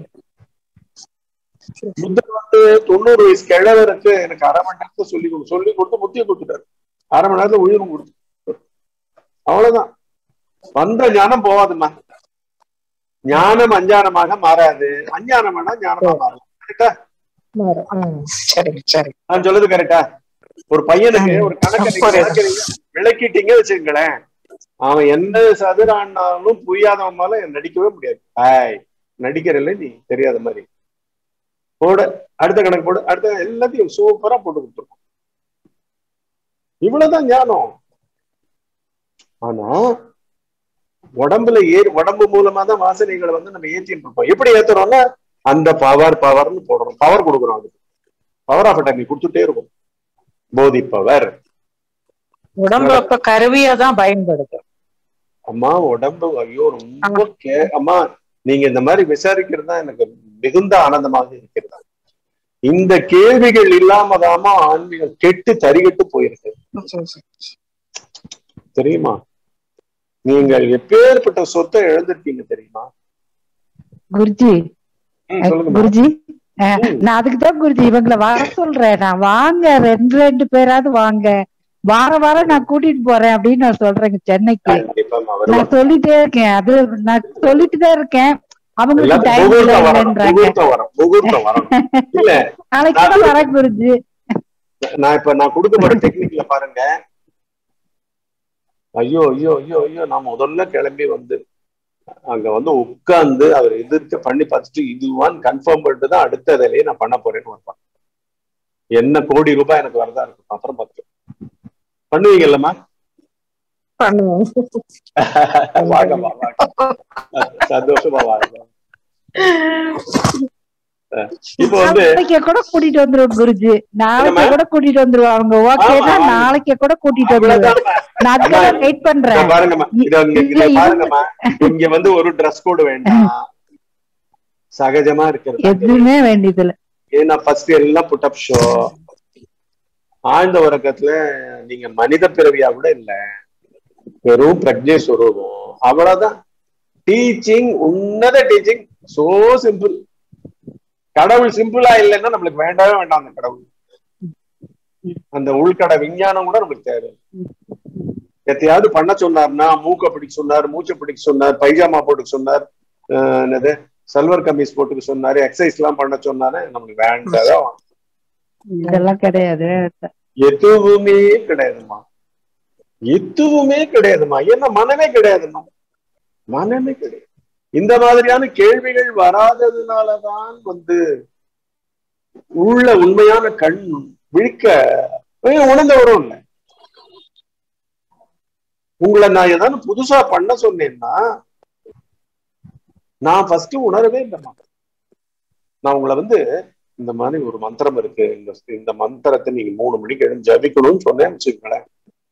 புத்தர் வந்து தொண்ணூறு வயசு கிழவருக்கு எனக்கு அரை மணி நேரத்தை சொல்லி கொடு சொல்லி கொடுத்து புத்தியை கொடுத்துட்டாரு அரை மணி நேரத்துல உயிரும் கொடுத்து அவ்வளவுதான் வந்த ஞானம் போவாதும்மா ஞானம் அஞ்ஞானமாக மாறாது அஞ்ஞானம் வேணா ஞானமா மாறும் கரெக்டா மாறும். ம், சரிங்க சரி நான் சொல்றது கரெக்டா ஒரு பையனுக்கு ஒரு கணக்கு நீங்க புரியுது. விளக்குறீங்க, விளக்கிட்டீங்க வச்சுங்களேன் அவன் எந்த சதுரானாலும் புரியாதவன் மேல நடிக்கவே முடியாது ஆய் நடிக்கிறல்ல நீ தெரியாத மாதிரி போடு அடுத்த கணக்கு போடு அடுத்த எல்லாத்தையும் சூப்பரா போட்டு கொடுத்துருக்கோம் இவ்வளவுதான் ஞானம் ஆனா உடம்புல ஏறி உடம்பு மூலமா தான் வாசனைகளை வந்து நம்ம ஏற்றிட்டு இருப்போம் எப்படி ஏத்துறோம்னா அந்த பவர் பவர்னு போடுறோம் பவர் கொடுக்குறோம் அதுக்கு பவர் ஆஃப் அட்டர்னி கொடுத்துட்டே இருக்கும் போதி பவர் உடம்பு அப்ப கருவியா தான் பயன்படுது அம்மா உடம்பு ஐயோ ரொம்ப கே அம்மா நீங்க இந்த மாதிரி விசாரிக்கிறது தான் எனக்கு மிகுந்த ஆனந்தமாக இருக்கிறது இந்த கேள்விகள் இல்லாமதாமா ஆன்மீகம் கெட்டு தறிகெட்டு போயிருக்கு சரி, சரி. தெரியுமா நீங்கள் எப்பேற்பட்ட சொத்தை இழந்திருக்கீங்க தெரியுமா குருஜி ம், சொல்லுங்க குருஜி அஹ், ம். நான் அதுக்கு தான் குருஜி இவங்களை வர சொல்றேன் நான் வாங்க ரெண்டு ரெண்டு பேராவது வாங்க வார வாரம் நான் கூட்டிட்டு போறேன் அப்படின்னு நான் சொல்றேங்க சென்னைக்கு கண்டிப்பாம்மா, வருவாங்க. நான் சொல்லிட்டே இருக்கேன் அது நான் சொல்லிட்டு தான் இருக்கேன் அவங்களுக்கு எல்லாத்துக்கும் டைம் முகூர்த்தம் வரணும் இல்லைன்றாங்க முகூர்த்தம் வரும் முகூர்த்தம் வரணும் இல்ல நாளைக்கு கூட வரேன் குருஜி நான் இப்ப நான் கொடுக்க போற டெக்னிக்ல பாருங்க ஐயோ ஐயோ ஐயோ ஐயோ நான் முதல்ல கிளம்பி வந்து அங்க வந்து உட்கார்ந்து அவர் எதிர்க்க பண்ணி பார்த்துட்டு இதுவான்னு கன்ஃபார்ம் பண்ணிட்டு தான் அடுத்த வேலையை நான் பண்ண போறேன்னு வருவான் என்ன கோடி ரூபாய் எனக்கு வரதா இருக்கும் அப்புறம் பார்த்து பண்ணுவீங்கல்லம்மா பண்ணுவோம் வாங்கம்மா வாங்க சந்தோஷமா வாங்க இப்போ வந்து நாளைக்கே கூட கூட்டிட்டு வந்துருவோம் குருஜி நாளைக்கே என்னம்மா? கூட கூட்டிட்டு வந்துருவோம் அவங்க ஓகேனா ஆமா. நாளைக்கே கூட கூட்டிட்டு வந்துருவேன் அவ்வளவுதான்மா. நான் அதுக்காக அம்மா, வெயிட் இங்க பண்றேன் பாருங்கம்மா இத இங்க இத இல்ல, இவங்க- பாருங்கம்மா இங்க வந்து ஒரு ட்ரெஸ் கோடு வேண்டாம் சகஜமா இருக்கிறது எதுவுமே வேண்டியதில்ல ஏன்னா ஃபர்ஸ்ட் எல்லாம் புட்டப் ஷோ ஆழ்ந்த உறக்கத்துல நீங்க மனித பிறவியா கூட இல்ல வெறும் பிரஜை சுரூபம் அவ்வளவுதான் டீச்சிங் உன்னத டீச்சிங் சோ சிம்பிள் கடவுள் சிம்பிளா இல்லைன்னா நம்மளுக்கு வேண்டவே வேண்டாம் அந்த கடவுள் அந்த உள்கட விஞ்ஞானம் கூட நமக்கு தேவை எத்தையாவது பண்ண சொன்னார்னா மூக்க பிடிக்க சொன்னார் மூச்சை பிடிக்க சொன்னார் பைஜாமா போட்டுக்க சொன்னார் அஹ் என்னது சல்வர் கமீஸ் போட்டுக்க சொன்னாரு எக்ஸசைஸ் எல்லாம் பண்ண சொன்னாரு நமக்கு வேண்டவே வேண்டாம். இதெல்லாம் கிடையாது எதுவுமே கிடையாதுமா எதுவுமே கிடையாதுமா ஏன்னா மனமே கிடையாதுமா மனமே கிடையாது இந்த மாதிரியான கேள்விகள் வராததுனாலதான் வந்து உள்ள உண்மையான கண் விழிக்க ஏய், உணர்ந்து வரும் இல்ல உங்களை நான் ஏதாவது புதுசா பண்ண சொன்னேன்னா நான் ஃபர்ஸ்ட் உணரவே இல்லைம்மா நான் உங்களை வந்து இந்த மாதிரி ஒரு மந்திரம் இருக்கு இந்த இந்த மந்திரத்தை நீங்க மூணு மணிக்கு எழுந்து ஜபிக்கணும்னு சொன்னேன் வச்சுக்கோங்களேன்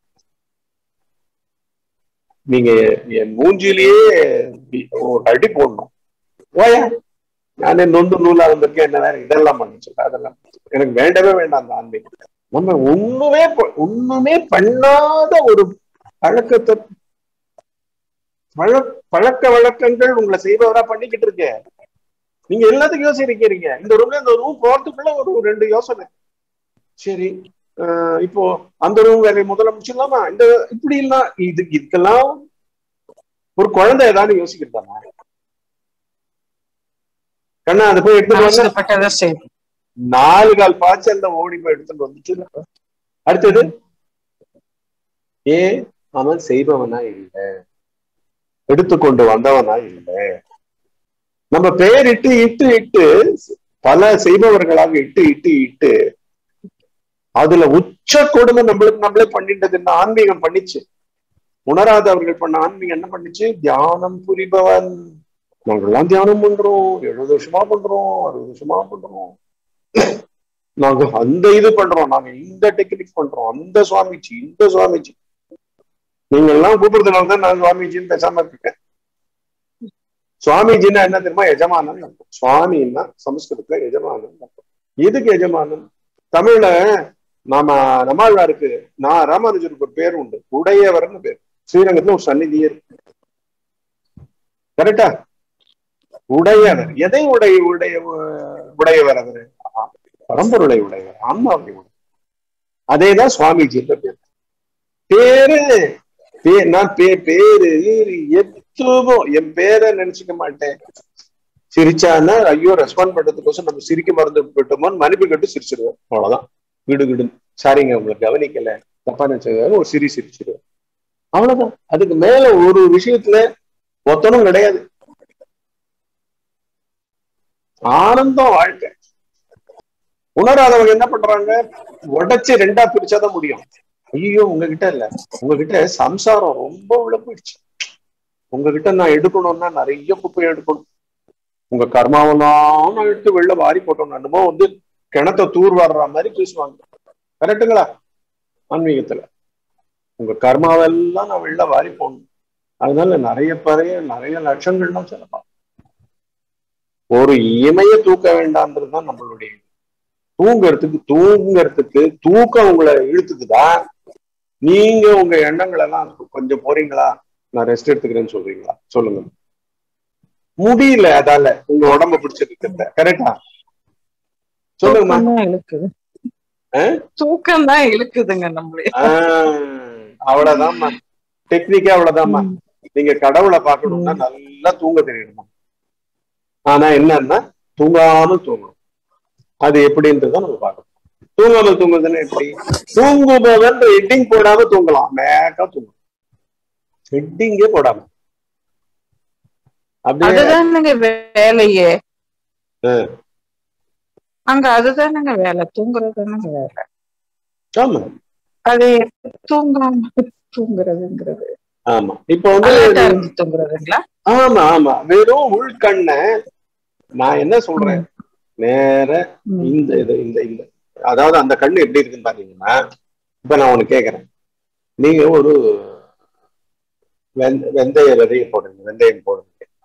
நீங்க என் மூஞ்சிலேயே ஒரு அடி போடணும் ஓயா நானே நொந்து நூலா வந்திருக்கேன் என்ன வேற இதெல்லாம் பண்ணிச்சு அதெல்லாம் எனக்கு வேண்டவே வேண்டாம் அந்த ஆன்மீகம் நம்ம ஒண்ணுமே ப- ஒண்ணுமே பண்ணாத ஒரு பழக்கத்தை பழ பழக்க வழக்கங்கள் உங்களை செய்பவரா பண்ணிக்கிட்டு இருக்கேன் நீங்க எல்லாத்துக்கும் யோசிக்கிறீங்க இந்த ரூம்ல இந்த ரூம் போறதுக்குள்ள ஒரு ரெண்டு யோசனை சரி அஹ் இப்போ அந்த ரூம் வேலையை முதல்ல முடிச்சிடலாமா இந்த இப்படி எல்லாம் இது இதுக்கெல்லாம் ஒரு குழந்தை ஏதாவது யோசிக்கிறதாமா கண்ணா அதை போய் எடுத்துட்டு வாங்க ஆசைப்பட்டதை செய்யும் நாலு கால் பாய்ச்சல்ல ஓடி போய் எடுத்துட்டு வந்துச்சு அடுத்தது ஏன் அவன் செய்பவனா இல்லை எடுத்துக்கொண்டு வந்தவனா இல்லை நம்ம பெயரிட்டு இட்டு இட்டு பல செய்பவர்களாக இட்டு இட்டு இட்டு அதுல உச்ச கொடுமை நம்மளுக்கு நம்மளே பண்ணிட்டது என்ன ஆன்மீகம் பண்ணிச்சு உணராதவர்கள் பண்ண ஆன்மீகம் என்ன பண்ணிச்சு தியானம் புரிபவன் நாங்கெல்லாம் தியானம் பண்றோம் எழுபது வருஷமா பண்றோம் அறுபது வருஷமா பண்றோம் நாங்க அந்த இது பண்றோம் நாங்க இந்த டெக்னிக் பண்றோம் அந்த சுவாமிஜி இந்த சுவாமிஜி நீங்க எல்லாம் கூப்பிடுறதுனால தான் நான் சுவாமிஜின்னு பேசாம இருக்கேன் சுவாமிஜின்னா என்ன தெரியுமா எஜமானன் அர்த்தம் சுவாமின்னா சமஸ்கிருதத்துல எஜமானன் அர்த்தம் எதுக்கு எஜமானன் தமிழ்ல நாம நம்மாழ்வாருக்கு நான் ராமானுஜருக்கு ஒரு பேர் உண்டு உடையவர்னு பேர் ஸ்ரீரங்கத்துல ஒரு சந்நிதியே இருக்கு கரெக்டா உடையவர் எதை உடைய உடைய உடையவர் அவரு ஆ, பரம்பொருளை உடையவர் ஆன்மாவுடைய உடையவர் அதேதான் சுவாமிஜின்ற பேர் பேரு பே- நான் பே பேரு ஈரு, எத்துவோ என் பேரை நினைச்சுக்க மாட்டேன் சிரிச்சான்னா ஐயோ ரெஸ்பாண்ட் பண்றதுக்கோசம் நம்ம சிரிக்க மறந்து போயிட்டோமோன்னு மன்னிப்பு கட்டு சிரிச்சிருவேன் அவ்வளவுதான் விடு விடு சாரிங்க உங்களுக்கு கவனிக்கல தப்பா நினைச்சது ஒரு சிரி சிரிச்சிருவேன் அவ்வளவுதான் அதுக்கு மேல ஒரு விஷயத்துல ஒத்தனும் கிடையாது ஆனந்தம் வாழ்க்கை உணராதவங்க என்ன பண்றாங்க உடைச்சு ரெண்டா பிரிச்சாதான் முடியும் ஐயோ உங்ககிட்ட இல்ல உங்ககிட்ட சம்சாரம் ரொம்ப உள்ள போயிடுச்சு உங்ககிட்ட நான் எடுக்கணும்னா நிறைய குப்பை எடுக்கணும் உங்க கர்மாவெல்லாம் நான் எடுத்து வெளில வாரி போட்டோம் என்னமோ வந்து கிணத்த தூர் வர்ற மாதிரி பேசுவாங்க கரெக்டுங்களா ஆன்மீகத்துல உங்க கர்மாவெல்லாம் நான் வெளில வாரி போடணும் அதனால நிறைய பறைய நிறைய லட்சங்கள்லாம் செலவாகும் ஒரு இமைய தூக்க வேண்டாம்ன்றதுதான் நம்மளுடைய இது. தூங்குறதுக்கு தூங்குறதுக்கு தூக்கம் உங்களை இழுத்துக்குதா நீங்க உங்க எண்ணங்கள் எல்லாம் கொஞ்சம் போறீங்களா நான் ரெஸ்ட் எடுத்துக்கிறேன்னு சொல்றீங்களா சொல்லுங்க முடியல அதால உங்க உடம்ப பிடிச்சிருக்கிறத கரெக்டா சொல்லுங்கம்மா தூக்கம் தான் இழுக்குது ஆ? தூக்கம் தான் இழுக்குதுங்க நம்மளே ஆஹ் அவ்வளவுதான்மா டெக்னிக்கா அவ்வளவுதான்மா நீங்க கடவுளை பார்க்கணும்னா நல்லா தூங்க தெரியணுமா ஆனா என்னன்னா தூங்காமல் தூங்கணும் அது எப்படின்றத நம்ம பார்க்கணும் தூங்காமல் தூங்குறதுன்னா எப்படி தூங்குபவன் ஹெட்டிங் போடாம தூங்கலாம் மேக்கா தூங்கணும் ஹெட்டிங்கே போடாம அப்படியே அதுதானுங்க வேலையே ஆ. அங்க அதுதானுங்க வேலை தூங்குறது தானுங்க வேலை ஆமா அது தூங்காம தூங்குறதுங்கிறது ஆமா இப்ப வந்து அலர்ட்டா இருந்து தூங்குறதுங்களா ஆமா ஆமா வெறும் உள்கண்ண நான் என்ன சொல்றேன் நேர ம். இந்த இது இந்த இந்த அதாவது அந்த கண்ணு எப்படி இருக்குன்னு பாத்தீங்கன்னா இப்ப நான் ஒண்ணு கேக்குறேன் நீங்க ஒரு வெந்த- வெந்தய விதைய போடுங்க வெந்தயம் போடுங்க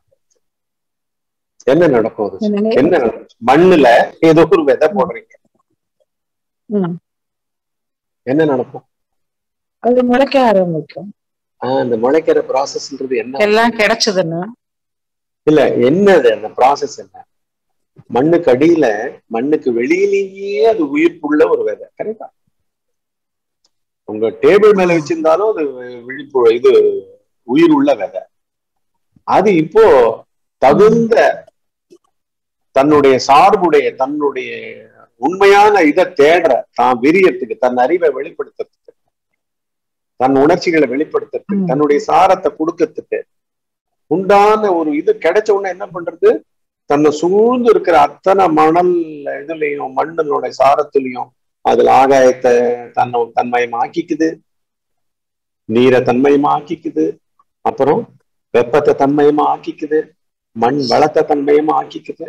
என்ன நடக்கும் அது என்னங்க? என்ன நடக்கும் மண்ணுல ஏதோ ஒரு விதை போடுறீங்க ம். என்ன நடக்கும் அது முளைக்க ஆரம்பிக்கும் ஆஹ் அந்த முளைக்கிற ப்ராசஸ்ன்றது என்ன எல்லாம் கிடைச்சதுன்னா இல்ல என்னது அந்த ப்ராசஸ் என்ன மண்ணுக்கு அடியில மண்ணுக்கு வெளியிலேயே அது உயிர்ப்புள்ள ஒரு விதை கரெக்டா உங்க டேபிள் மேல வச்சிருந்தாலும் அது விழிப்பு இது உயிர் உள்ள விதை அது இப்போ தகுந்த தன்னுடைய சார்புடைய தன்னுடைய உண்மையான இதை தேடுற தான் விரியறதுக்கு தன் அறிவை வெளிப்படுத்துறதுக்கு தன் உணர்ச்சிகளை வெளிப்படுத்துறதுக்கு ம். தன்னுடைய சாரத்தை கொடுக்கறதுக்கு உண்டான ஒரு இது கிடைச்ச உடனே என்ன பண்றது தன்னை சூழ்ந்து இருக்கிற அத்தனை மணல் இதுலயும் மண்ணினுடைய சாரத்திலையும் அதுல ஆகாயத்தை தன்னை தன்மயமா ஆக்கிக்குது நீரை தன்மயமா ஆக்கிக்குது அப்புறம் வெப்பத்தை தன்மயமா ஆக்கிக்குது மண் வளத்தை தன்மயமா ஆக்கிக்குது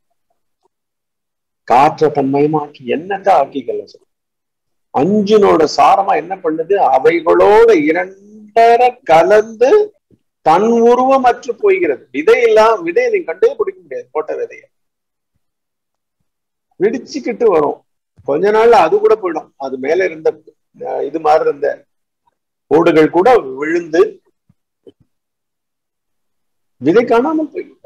காற்றை தன்மயமா ஆக்கி என்னத்தை ஆக்கிக்கல சார் அஞ்சினோட சாரமா என்ன பண்ணுது அவைகளோட இரண்டர கலந்து தன் உருவமற்று போகிறது விதையெல்லாம் விதையை நீங்க கண்டே பிடிக்க முடியாது போட்ட விதைய வெடிச்சுக்கிட்டு வரும் கொஞ்ச நாள்ல அது கூட போயிடும் அது மேல இருந்த அஹ், இது மாதிரி இருந்த ஓடுகள் கூட விழுந்து விதை காணாமல் போயிடும்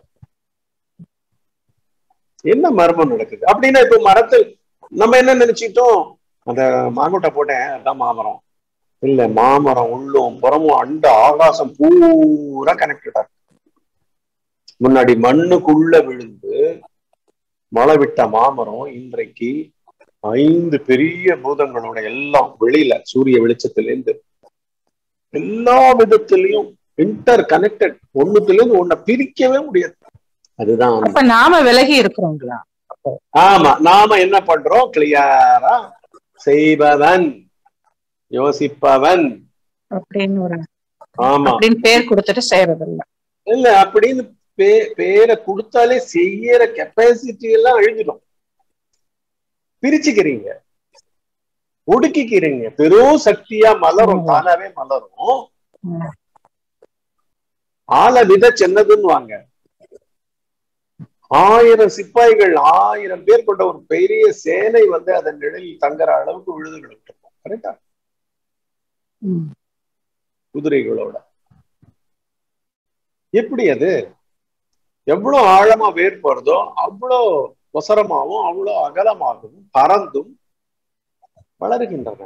என்ன மர்மம் நடக்குது அப்படின்னா இப்ப மரத்தில் நம்ம என்ன நினைச்சிட்டோம் அந்த மாங்கொட்டை போட்டேன் அதான் மாமரம் இல்ல மாமரம் உள்ளும் புறமும் அண்ட ஆகாசம் பூரா கனெக்டடா முன்னாடி மண்ணுக்குள்ள விழுந்து மழை விட்ட மாமரம் இன்றைக்கு ஐந்து பெரிய பூதங்களோட எல்லாம் வெளியில சூரிய வெளிச்சத்திலேருந்து எல்லா விதத்திலையும் இன்டர் கனெக்டட் ஒண்ணுத்துல இருந்து ஒன்ன பிரிக்கவே முடியாது அதுதான் அப்ப நாம விலகி இருக்கிறோங்களா அப்போ ஆமா நாம என்ன பண்றோம் கிளியரா செய்பவன் யோசிப்பவன் அப்படின்னு ஒரு ஆமா அப்படின்னு பேர் கொடுத்துட்டு செய்யறது இல்ல இல்ல அப்படின்னு பே- பேரை கொடுத்தாலே செய்யற கெப்பாசிட்டி எல்லாம் அழிஞ்சிடும் பிரிச்சுக்கிறீங்க ஒடுக்கிக்கிறீங்க பெரும் சக்தியா மலரும் ம். தானாவே மலரும் ம். ஆள வித சின்னதுன்னு வாங்க ஆயிரம் சிப்பாய்கள் ஆயிரம் பேர் கொண்ட ஒரு பெரிய சேனை வந்து அதன் நிழலில் தங்குற அளவுக்கு விழுது கிடக்கும் கரெக்டா ம். குதிரைகளோட எப்படி அது எவ்வளவு ஆழமா வேர் போறதோ அவ்வளோ ஒசரமாகவும் அவ்வளோ அகலமாகவும் பறந்தும் வளருகின்றன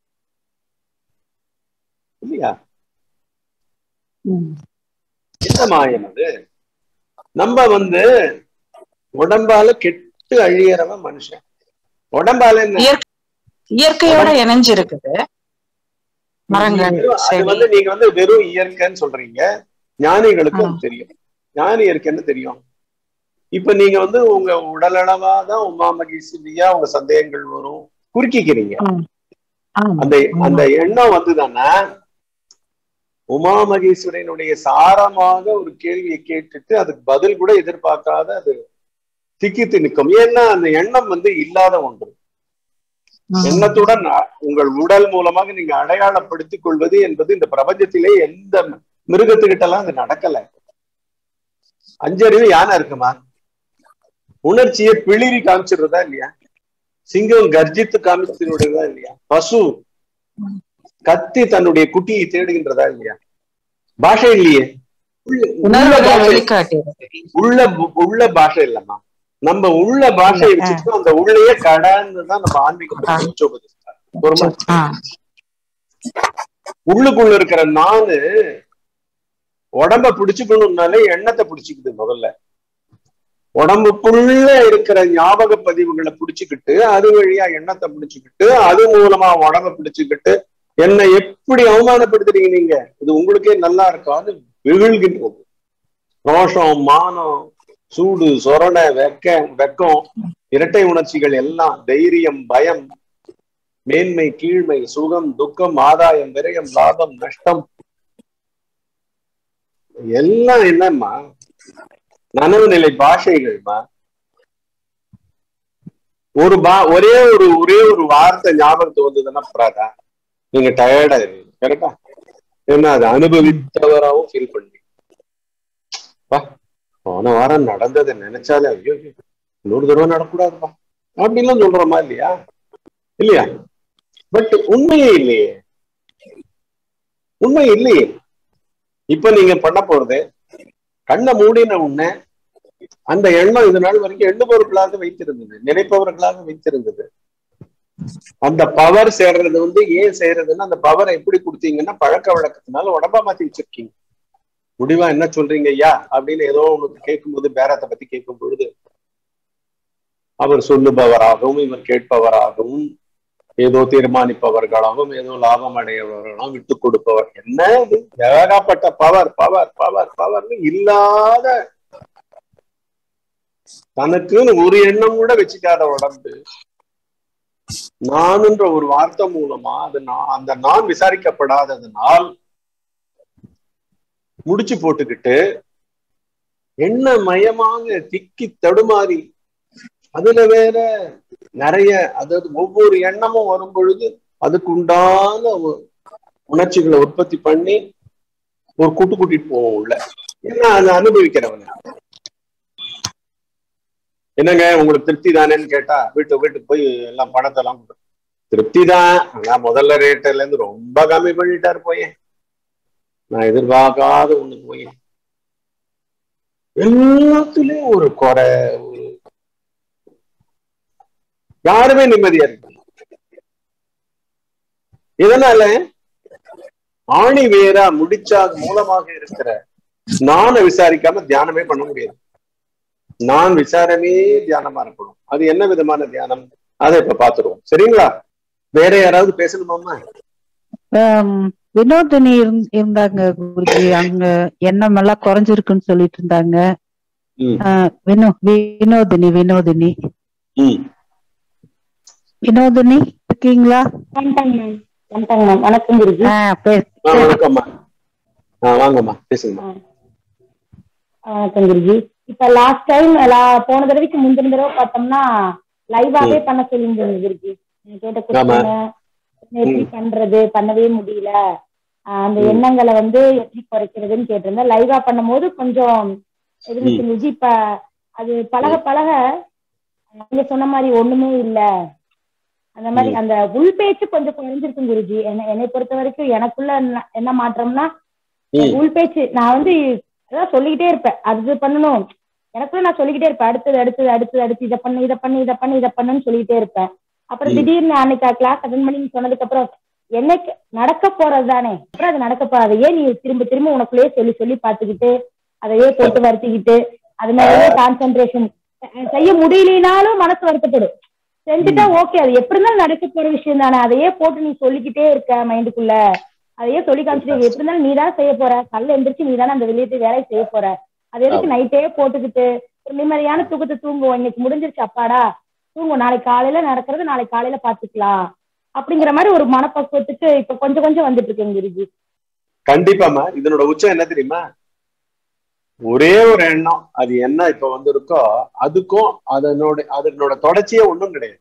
இல்லையா ம். என்ன மாயம் அது நம்ம வந்து உடம்பால கெட்டு அழியறவன் மனுஷன் உடம்பால என்ன இயற்கை இயற்கையோட இணைஞ்சிருக்குது மரங்கள் வெறும் அது செடி வந்து நீங்க வந்து வெறும் இயற்கைன்னு சொல்றீங்க ஞானிகளுக்கு ஆ. அது தெரியும் ஞானியருக்கு என்ன தெரியும் இப்ப நீங்க வந்து உங்க உடலளவா தான் உமா மகிழ்ச்சியா உங்க சந்தேகங்கள் வரும் குறுக்கிக்கிறீங்க ஆமா. அந்த அந்த எண்ணம் வந்துதானே உமா மகேஸ்வரனுடைய சாரமாக ஒரு கேள்வியை கேட்டுட்டு அதுக்கு பதில் கூட எதிர்பார்க்காத அது திக்கித்து நிற்கும் ஏன்னா அந்த எண்ணம் வந்து இல்லாத ஒன்று ம். எண்ணத்துடன் அ- உங்கள் உடல் மூலமாக நீங்க அடையாளப்படுத்திக் கொள்வது என்பது இந்த பிரபஞ்சத்திலே எந்த மிருகத்துக்கிட்ட எல்லாம் அது நடக்கல அஞ்சறிவு யானை இருக்குமா உணர்ச்சியை பிளிரி காமிச்சிடுறதா இல்லையா சிங்கம் கர்ஜித்து காமிச்சிடுறதா இல்லையா பசு கத்தி தன்னுடைய குட்டியை தேடுகின்றதா இல்லையா பாஷை இல்லையே உள்ள- உள்ள உணர்வுகளை பாஷை வெளிக்காட்டுறது உள்ள உள்ள பாஷை இல்லம்மா நம்ம உள்ள பாஷையை இல்ல, ஆ. வச்சுட்டு அந்த உள்ளேயே கடன்னு தான் நம்ம ஆன்மீகம் ஆ. உபதேசித்தார். பொறுமை ஆ. உள்ளுக்குள்ள இருக்கிற நானு உடம்ப பிடிச்சுக்கணும்னாலே எண்ணத்தை பிடிச்சுக்குது முதல்ல உடம்புக்குள்ள இருக்கிற ஞாபக பதிவுகளை பிடிச்சுக்கிட்டு அது வழியா எண்ணத்தை பிடிச்சுக்கிட்டு அது மூலமா உடம்ப பிடிச்சுக்கிட்டு என்னை எப்படி அவமானப்படுத்துறீங்க நீங்க இது உங்களுக்கே நல்லா இருக்காது விழுகின்றது ரோஷம் மானம் சூடு சொரணை வெக்க வெக்கம் இரட்டை உணர்ச்சிகள் எல்லாம் தைரியம் பயம் மேன்மை கீழ்மை சுகம் துக்கம் ஆதாயம் விரயம் லாபம் நஷ்டம் எல்லாம் என்னம்மா நனவு நிலை பாஷைகள்மா ஒரு பா ஒரே ஒரு ஒரே ஒரு வார்த்தை ஞாபகத்துக்கு வந்ததுன்னா பிராதா நீங்க டயர்டா இருக்கீங்க கரெக்டா ஏன்னா அது அனுபவித்தவராகவும் ஃபீல் பண்ணி பா போன வாரம் நடந்ததை நினைச்சாலே ஐயோ ஐயோ, இன்னொரு தடவை நடக்கூடாதுப்பா அப்படின்லாம் சொல்றோமா இல்லையா இல்லையா பட் உண்மையே இல்லையே உண்மை இல்லையே இப்ப நீங்க பண்ண போறது கண்ணை மூடின உடனே அந்த எண்ணம் இது நாள் வரைக்கும் எண்ணுபவர்களாக வைத்திருந்தது நினைப்பவர்களாக வைத்திருந்தது அந்த பவர் சேர்றது வந்து ஏன் செய்யறதுன்னா அந்த பவரை எப்படி கொடுத்தீங்கன்னா பழக்க வழக்கத்தினால உடம்பா மாத்தி வச்சிருக்கீங்க முடிவா என்ன சொல்றீங்க ஐயா அப்படின்னு ஏதோ ஒண்ணு கேட்கும்போது பேரத்தை பத்தி கேட்கும் பொழுது அவர் சொல்லுபவராகவும் இவர் கேட்பவராகவும் ஏதோ தீர்மானிப்பவர்களாகவும் ஏதோ லாபம் அடையவர்களாகவும் விட்டு கொடுப்பவர் என்ன இது ஏகப்பட்ட பவர் பவர் பவர் பவர்னு இல்லாத தனக்குன்னு ஒரு எண்ணம் கூட வச்சுக்காத உடம்பு நானுன்ற ஒரு வார்த்தை மூலமா அது நான் அந்த நான் விசாரிக்கப்படாததுனால் முடிச்சு போட்டுக்கிட்டு என்ன மயமாக திக்கி தடுமாறி அதுல வேற நிறைய அதாவது ஒவ்வொரு எண்ணமும் வரும் பொழுது அதுக்கு உண்டான ஒ- உணர்ச்சிகளை உற்பத்தி பண்ணி ஒரு கூட்டு கூட்டிட்டு போவோம் உள்ள ஏன்னா அதை அனுபவிக்கிறவங்க என்னங்க உங்களுக்கு திருப்தி தானேன்னு கேட்டா வீட்டு வீட்டுக்கு போய் எல்லாம் பணத்தை எல்லாம் கொடு. திருப்தி தான் ஆனா முதல்ல ரேட்ல இருந்து ரொம்ப கம்மி பண்ணிட்டாரு போய் நான் எதிர்பார்க்காத ஒண்ணு போய் எல்லாத்துலயும் ஒரு குறை ஒரு யாருமே நிம்மதியா இருக்கு இதனால ஆணி வேரா முடிச்சா மூலமாக இருக்கிற நானை விசாரிக்காம தியானமே பண்ண முடியாது நான் விசாரமே தியானமா இருக்கணும் அது என்ன விதமான தியானம் அதை இப்ப பாத்துருவோம் சரிங்களா வேற யாராவது பேசணுமாமா ஆம், வினோதினி இருந்- இருந்தாங்க குருஜி அங்க எண்ணம் எல்லாம் குறைஞ்சிருக்குன்னு சொல்லிட்டு இருந்தாங்க ம். ஆ, வினோ வினோதினி வினோதினி ம் வினோதினி இருக்கீங்களா வந்துட்டாங்க மேம் வந்துட்டாங்க மேம் வணக்கம் குருஜி ஆ, பே- ஆ, வணக்கம்மா ஆ வாங்கம்மா பேசுங்கம்மா ஆ, வணக்கம் குருஜி இப்ப லாஸ்ட் டைம் போன தடவைக்கு முந்தின தடவை பார்த்தோம்னா லைவாவே பண்ண சொல்லியிருந்தீங்க குருஜி நீங்க கேட்ட ஆமா. கொஸ்டின் எப்படி பண்றது பண்ணவே முடியல ஆ, அந்த எண்ணங்களை வந்து எப்படி குறைக்கிறதுன்னு கேட்டிருந்தேன் லைவா பண்ணும்போது கொஞ்சம் இருந்துச்சு குருஜி இப்ப அது பழக பழக நீங்க சொன்ன மாதிரி ஒண்ணுமே இல்ல அந்த மாதிரி அந்த உள் பேச்சு கொஞ்சம் குறைஞ்சிருக்கும் குருஜி என்னை என்னை பொறுத்த வரைக்கும் எனக்குள்ள என்ன- என்ன மாற்றம்னா ம். உள் பேச்சு நான் வந்து அதான் சொல்லிக்கிட்டே இருப்பேன் அது பண்ணணும் எனக்குள்ள நான் சொல்லிக்கிட்டே இருப்பேன் அடுத்தது அடுத்தது அடுத்தது அடுத்து இதை பண்ணு இதை பண்ணு இதை பண்ணு இதை பண்ணுன்னு சொல்லிக்கிட்டே இருப்பேன் அப்புறம் ம். திடீர்னு அன்னைக்கு கிளாஸ் அட்டன் பண்ணி நீ சொன்னதுக்கு அப்புறம் என்னைக்கு நடக்க போறது தானே அப்புறம் அது நடக்க போறது ஏன் நீ திரும்ப திரும்ப உனக்குள்ளேயே சொல்லி சொல்லி பார்த்துக்கிட்டு அதையே போட்டு வருத்திக்கிட்டு அது மேலேயே கான்சென்ட்ரேஷன் செய்ய முடியலனாலும் மனசு வருத்தப்படும் செஞ்சுட்டா ஓகே அது எப்படி இருந்தாலும் நடக்க போற விஷயம் தானே அதையே போட்டு நீ சொல்லிக்கிட்டே இருக்க மைண்டுக்குள்ள அதையே சொல்லி காமிச்சிட்டு எப்படி இருந்தாலும் நீ தானே செய்ய போற கல்ல எந்திரிச்சு நீ தானே அந்த வெளியேற்ற வேலையை செய்ய போற அது எதுக்கு நைட்டே போட்டுக்கிட்டு ஒரு நிம்மதியான தூக்கத்தை தூங்குவோம் இன்னைக்கு முடிஞ்சிருச்சு அப்பாடா தூங்குவோம் நாளைக்கு காலையில நடக்கிறது நாளைக்கு காலையில பாத்துக்கலாம் அப்படிங்கிற மாதிரி ஒரு மனப்பக்குவத்துக்கு இப்ப கொஞ்சம் கொஞ்சம் வந்துட்டு இருக்கேன் குருஜி கண்டிப்பாம்மா இதனோட உச்சம் என்ன தெரியுமா ஒரே ஒரு எண்ணம் அது என்ன இப்ப வந்து இருக்கோ அதுக்கும் அதனோட அதனோட தொடர்ச்சியே ஒண்ணும் கிடையாது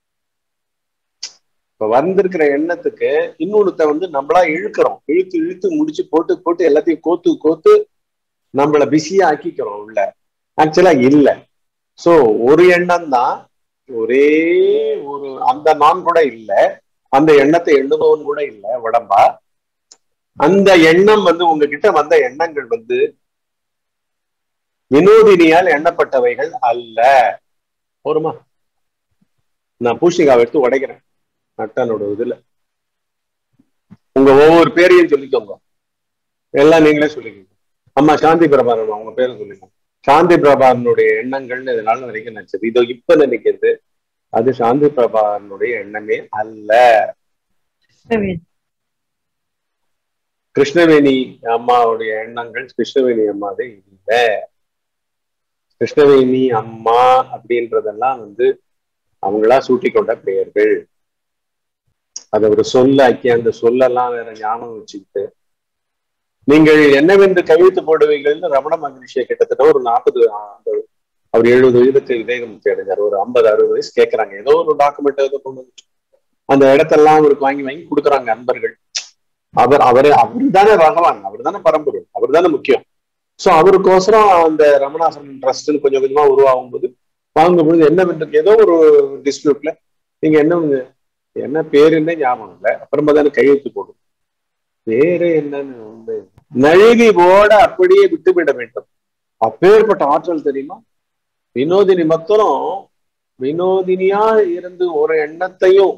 இப்ப வந்திருக்கிற எண்ணத்துக்கு இன்னொருத்த வந்து நம்மளா இழுக்கிறோம் இழுத்து இழுத்து முடிச்சு போட்டு போட்டு எல்லாத்தையும் கோத்து கோத்து நம்மள பிஸியா ஆக்கிக்கிறோம் உள்ள ஆக்சுவலா இல்ல சோ ஒரு எண்ணம் தான் ஒரே ஒரு அந்த நான் கூட இல்ல அந்த எண்ணத்தை எண்ணுபவன் கூட இல்ல உடம்பா அந்த எண்ணம் வந்து உங்ககிட்ட வந்த எண்ணங்கள் வந்து வினோதினியால் எண்ணப்பட்டவைகள் அல்ல போருமா நான் பூஷணிக்காவை எடுத்து உடைக்கிறேன் நட்டனோட இதுல உங்க ஒவ்வொரு பேரையும் சொல்லிக்கோங்க எல்லாம் நீங்களே சொல்லிக்கோங்க அம்மா சாந்தி பிரபாரன் அவங்க பேரை சொல்லிக்கோங்க சாந்தி பிரபாரனுடைய எண்ணங்கள்னு இதனால வரைக்கும் நினைச்சது இதோ இப்ப நினைக்கிறது அது சாந்தி பிரபாரனுடைய எண்ணமே அல்ல கிருஷ்ணவேணி அம்மாவுடைய எண்ணங்கள் கிருஷ்ணவேணி அம்மாவே இல்லை கிருஷ்ணவேணி அம்மா அப்படின்றதெல்லாம் வந்து அவங்களா சூட்டிக்கொண்ட பெயர்கள் அதை ஒரு சொல்லாக்கி அந்த சொல்லெல்லாம் வேற ஞாபகம் வச்சுக்கிட்டு நீங்கள் என்னவென்று கவிழ்த்து போடுவீங்கள்னு ரமண மகரிஷியை கிட்டத்தட்ட ஒரு நாற்பது அவர் எழுபது வயதுக்கு விவேகமுக்தி அடைஞ்சார் ஒரு ஐம்பது அறுபது வயசு கேட்கறாங்க ஏதோ ஒரு டாக்குமெண்ட் ஏதோ கொண்டு வந்து அந்த இடத்தெல்லாம் அவருக்கு வாங்கி வாங்கி கொடுக்குறாங்க அன்பர்கள் அவர் அவரு அவரு தானே பகவான் அவர் தானே பரம்பொருள் அவர் தானே முக்கியம் சோ அவருக்கோசரம் அந்த ரமணாசனம் ட்ரஸ்ட்னு கொஞ்சம் கொஞ்சமா உருவாகும் போது வாங்கும்போது என்ன பண்றது ஏதோ ஒரு டிஸ்பியூட்ல நீங்க என்ன என்ன பேருன்னே ஞாபகம் இல்லை அப்புறமா தானே கையெழுத்து போடும் பேரு என்னன்னு வந்து நழுவி ஓட அப்படியே விட்டுவிட வேண்டும் அப்பேற்பட்ட ஆற்றல் தெரியுமா வினோதினி மொத்தம் வினோதினியா இருந்து ஒரு எண்ணத்தையும்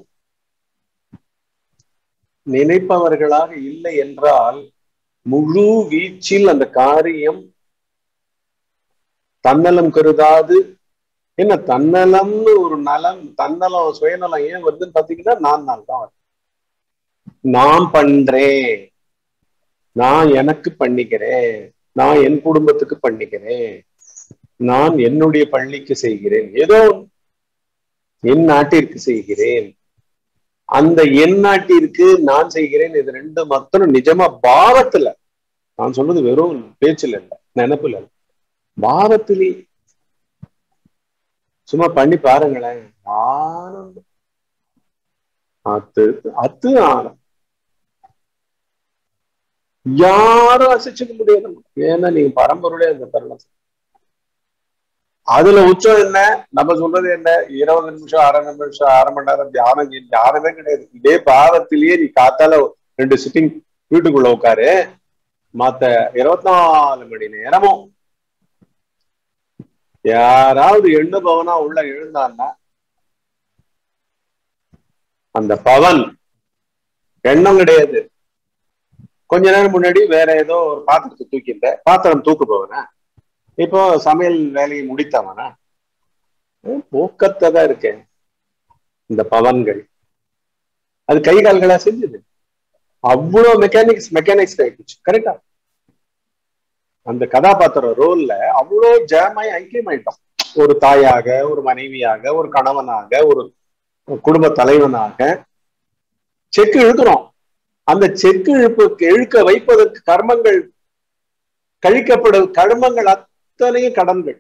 நினைப்பவர்களாக இல்லை என்றால் முழு வீச்சில் அந்த காரியம் தன்னலம் கருதாது என்ன தன்னலம்னு ஒரு நலம் தன்னலம் சுயநலம் ஏன் வருதுன்னு பாத்தீங்கன்னா நான் நான் தான் நான் பண்றேன் நான் எனக்கு பண்ணிக்கிறேன் நான் என் குடும்பத்துக்கு பண்ணிக்கிறேன் நான் என்னுடைய பள்ளிக்கு செய்கிறேன் ஏதோ என் நாட்டிற்கு செய்கிறேன் அந்த என் நாட்டிற்கு நான் செய்கிறேன் இது ரெண்டு மாத்திரம் நிஜமா பாவத்துல நான் சொல்றது வெறும் பேச்சுல இல்ல நினைப்புல இல்ல பாவத்திலே சும்மா பண்ணி பாருங்களேன் ஆனந்தம் அத்து அத்து ஆனந்தம் யாரும் அசைச்சுக்க முடியாது ஏன்னா நீங்க பரம்பரையோட அந்த தருணம் அதுல உச்சம் என்ன நம்ம சொல்றது என்ன இருபது நிமிஷம் அரை நிமிஷம் அரை மணி நேரம் தியானம் தியானமே கிடையாது இதே பாவத்திலேயே நீ காத்தால ரெண்டு சிட்டிங் வீட்டுக்குள்ள உட்காரு மத்த இருபத்தி நாலு மணி நேரமும் யாராவது எண்ணு பவனா உள்ள எழுந்தான்னா அந்த பவன் எண்ணம் கிடையாது கொஞ்ச நேரம் முன்னாடி வேற ஏதோ ஒரு பாத்திரத்தை தூக்கிட்ட பாத்திரம் தூக்கு போவனா இப்போ சமையல் வேலையை முடித்தவனா போக்கத்தை தான் இருக்கேன் இந்த பவன்கள் அது கை கால்களா செஞ்சது அவ்வளவு மெக்கானிக்ஸ் மெக்கானிக்ஸ் ஆயிடுச்சு கரெக்டா அந்த கதாபாத்திர ரோல்ல அவ்வளோ ஜாமாய் ஐக்கியம் ஆயிட்டோம் ஒரு தாயாக ஒரு மனைவியாக ஒரு கணவனாக ஒரு குடும்ப தலைவனாக செக்கு இழுக்கிறோம் அந்த செக்கு இழுப்புக்கு இழுக்க வைப்பதற்கு கர்மங்கள் கழிக்கப்படும் கர்மங்கள் அத்தனையும் கடன்கள்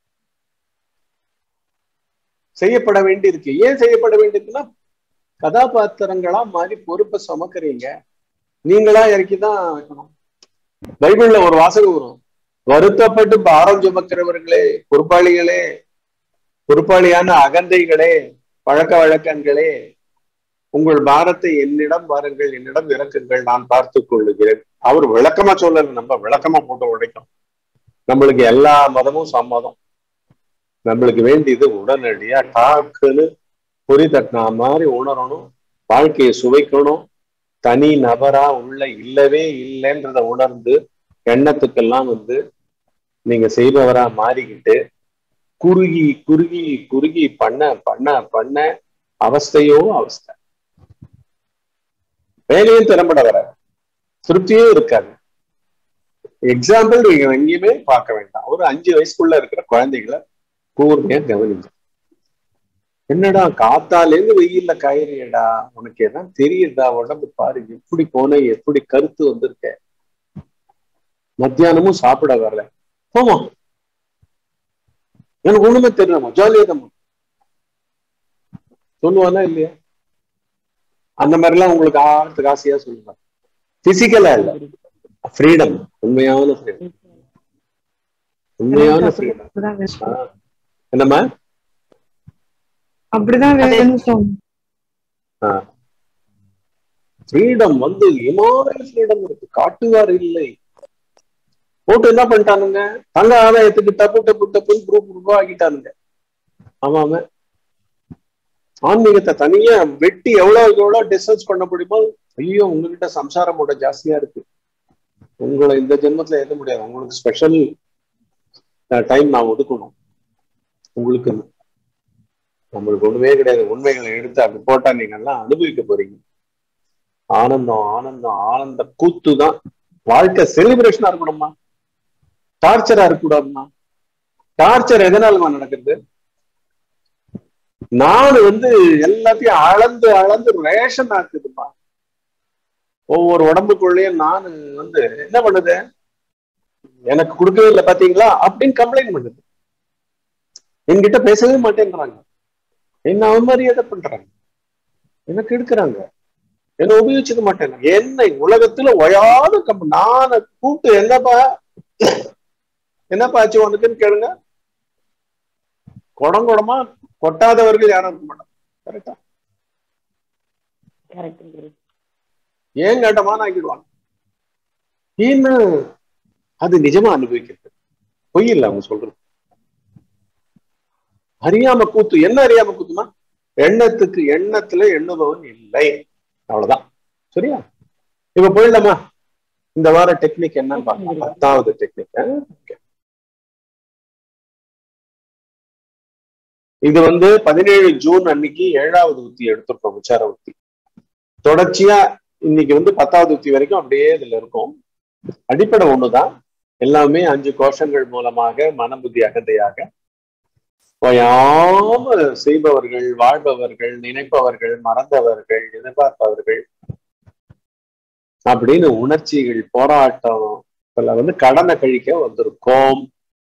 செய்யப்பட வேண்டியிருக்கு ஏன் செய்யப்பட வேண்டியிருக்குன்னா கதாபாத்திரங்களா மாறி பொறுப்பை சுமக்கிறீங்க நீங்களா இறக்கிதான் வைக்கணும் பைபிள்ல ஒரு வாசகம் வரும் வருத்தப்பட்டு பாரம் சுமக்கிறவர்களே பொறுப்பாளிகளே பொறுப்பாளியான அகந்தைகளே பழக்க வழக்கங்களே உங்கள் பாரத்தை என்னிடம் வாருங்கள் என்னிடம் இறக்குங்கள் நான் பார்த்துக் கொள்ளுகிறேன் அவர் விளக்கமா சொல்லல நம்ம விளக்கமா போட்டு உடைக்கும் நம்மளுக்கு எல்லா மதமும் சம்மதம் நம்மளுக்கு வேண்டியது உடனடியா டாக்குன்னு பொறி தட்டினா மாதிரி உணரணும் வாழ்க்கையை சுவைக்கணும் தனி நபரா உள்ள இல்லவே இல்லைன்றத உணர்ந்து எண்ணத்துக்கெல்லாம் வந்து நீங்க செய்பவரா மாறிக்கிட்டு குறுகி குறுகி குறுகி பண்ண பண்ண பண்ண அவஸ்தையோ அவஸ்தை வேலையும் திறம்பட வர திருப்தியே இருக்காது எக்ஸாம்பிள் நீங்க எங்கேயுமே பார்க்க வேண்டாம் ஒரு அஞ்சு வயசுக்குள்ள இருக்கிற குழந்தைகளை கூர்மையா கவனிங்க என்னடா காத்தாலேருந்து வெயில்ல காயிறியடா உனக்கு எல்லாம் தெரியுதா உடம்பு பாரு எப்படி போன எப்படி கருத்து வந்திருக்க மத்தியானமும் சாப்பிட வரல போமா எனக்கு ஒண்ணுமே தெரியலமா ஜாலியா தான் சொல்லுவானா இல்லையா அந்த மாதிரிலாம் உங்களுக்கு ஆகிறதுக்கு ஆசையா சொல்லுவாங்க பிசிக்கலா இல்ல ஃப்ரீடம் உண்மையான ஃப்ரீடம் உண்மையான ஃப்ரீடம் அப்படிதான் வேணும். என்னம்மா அப்படிதான் வேணும்னு சொன்னேன் ஃப்ரீடம் வந்து இமாலய ஃப்ரீடம் இருக்கு காட்டுவார் இல்லை போட்டு என்ன பண்ணிட்டானுங்க தங்க ஆதாயத்துக்கு டப்பு டப்பு டப்புன்னு குரூப் குரூப்பா ஆக்கிட்டானுங்க ஆமாம ஆன்மீகத்தை தனியா வெட்டி எவ்வளவு எவ்வளவு டிஸ்டன்ஸ் பண்ண முடியுமோ ஐயோ உங்ககிட்ட சம்சாரமோட ஜாஸ்தியா இருக்கு உங்களை இந்த ஜென்மத்துல எழுத முடியாது உங்களுக்கு ஸ்பெஷல் டைம் நான் ஒதுக்கணும் உங்களுக்கு நம்மளுக்கு ஒண்ணுமே கிடையாது உண்மைகளை எடுத்து அப்படி போட்டா நீங்க எல்லாம் அனுபவிக்க போறீங்க ஆனந்தம் ஆனந்தம் ஆனந்த கூத்து தான் வாழ்க்கை செலிப்ரேஷனா இருக்கணுமா டார்ச்சரா இருக்கக்கூடாதுமா டார்ச்சர் எதனாலமா நடக்குது நான் வந்து எல்லாத்தையும் அளந்து அளந்து ரேஷன் ஆக்குதுமா ஒவ்வொரு உடம்புக்குள்ளேயும் நான் வந்து என்ன பண்ணுது எனக்கு கொடுக்கவே இல்லை பாத்தீங்களா அப்படின்னு கம்ப்ளைண்ட் பண்ணுது என்கிட்ட பேசவே மாட்டேன்றாங்க என்ன அவமரியாதை பண்றாங்க எனக்கு எடுக்கிறாங்க என்ன உபயோகிச்சுக்க மாட்டேன் என்ன உலகத்துல ஒயாத கம் நான கூப்பிட்டு என்னப்பா என்னப்பா ஆச்சு உனக்குன்னு கேளுங்க குடம் குடமா கொட்டாதவர்கள் யாரும் இருக்க மாட்டாங்க கரெக்டா கரெக்ட் ஏன் கேட்டமான ஆக்கிடுவாங்க ஏன்னு அது நிஜமா அனுபவிக்கிறது பொய் இல்ல அவங்க சொல்றது அறியாம கூத்து என்ன அறியாம கூத்துமா எண்ணத்துக்கு எண்ணத்துல எண்ணுபவன் இல்லை அவ்வளவுதான் சரியா இப்ப போயிடலாமா இந்த வார டெக்னிக் என்னன்னு பார்க்கலாம் பத்தாவது டெக்னிக் இது வந்து பதினேழு ஜூன் அன்னைக்கு ஏழாவது உத்தி எடுத்திருக்கோம் விசார உத்தி தொடர்ச்சியா இன்னைக்கு வந்து பத்தாவது உத்தி வரைக்கும் அப்படியே இதுல இருக்கும் அடிப்படை ஒண்ணுதான் எல்லாமே அஞ்சு கோஷங்கள் மூலமாக மனபுத்தி அகந்தையாக ஓயாம செய்பவர்கள் வாழ்பவர்கள் நினைப்பவர்கள் மறந்தவர்கள் எதிர்பார்ப்பவர்கள் அப்படின்னு உணர்ச்சிகள் போராட்டம் இதுல வந்து கடனை கழிக்க வந்திருக்கோம்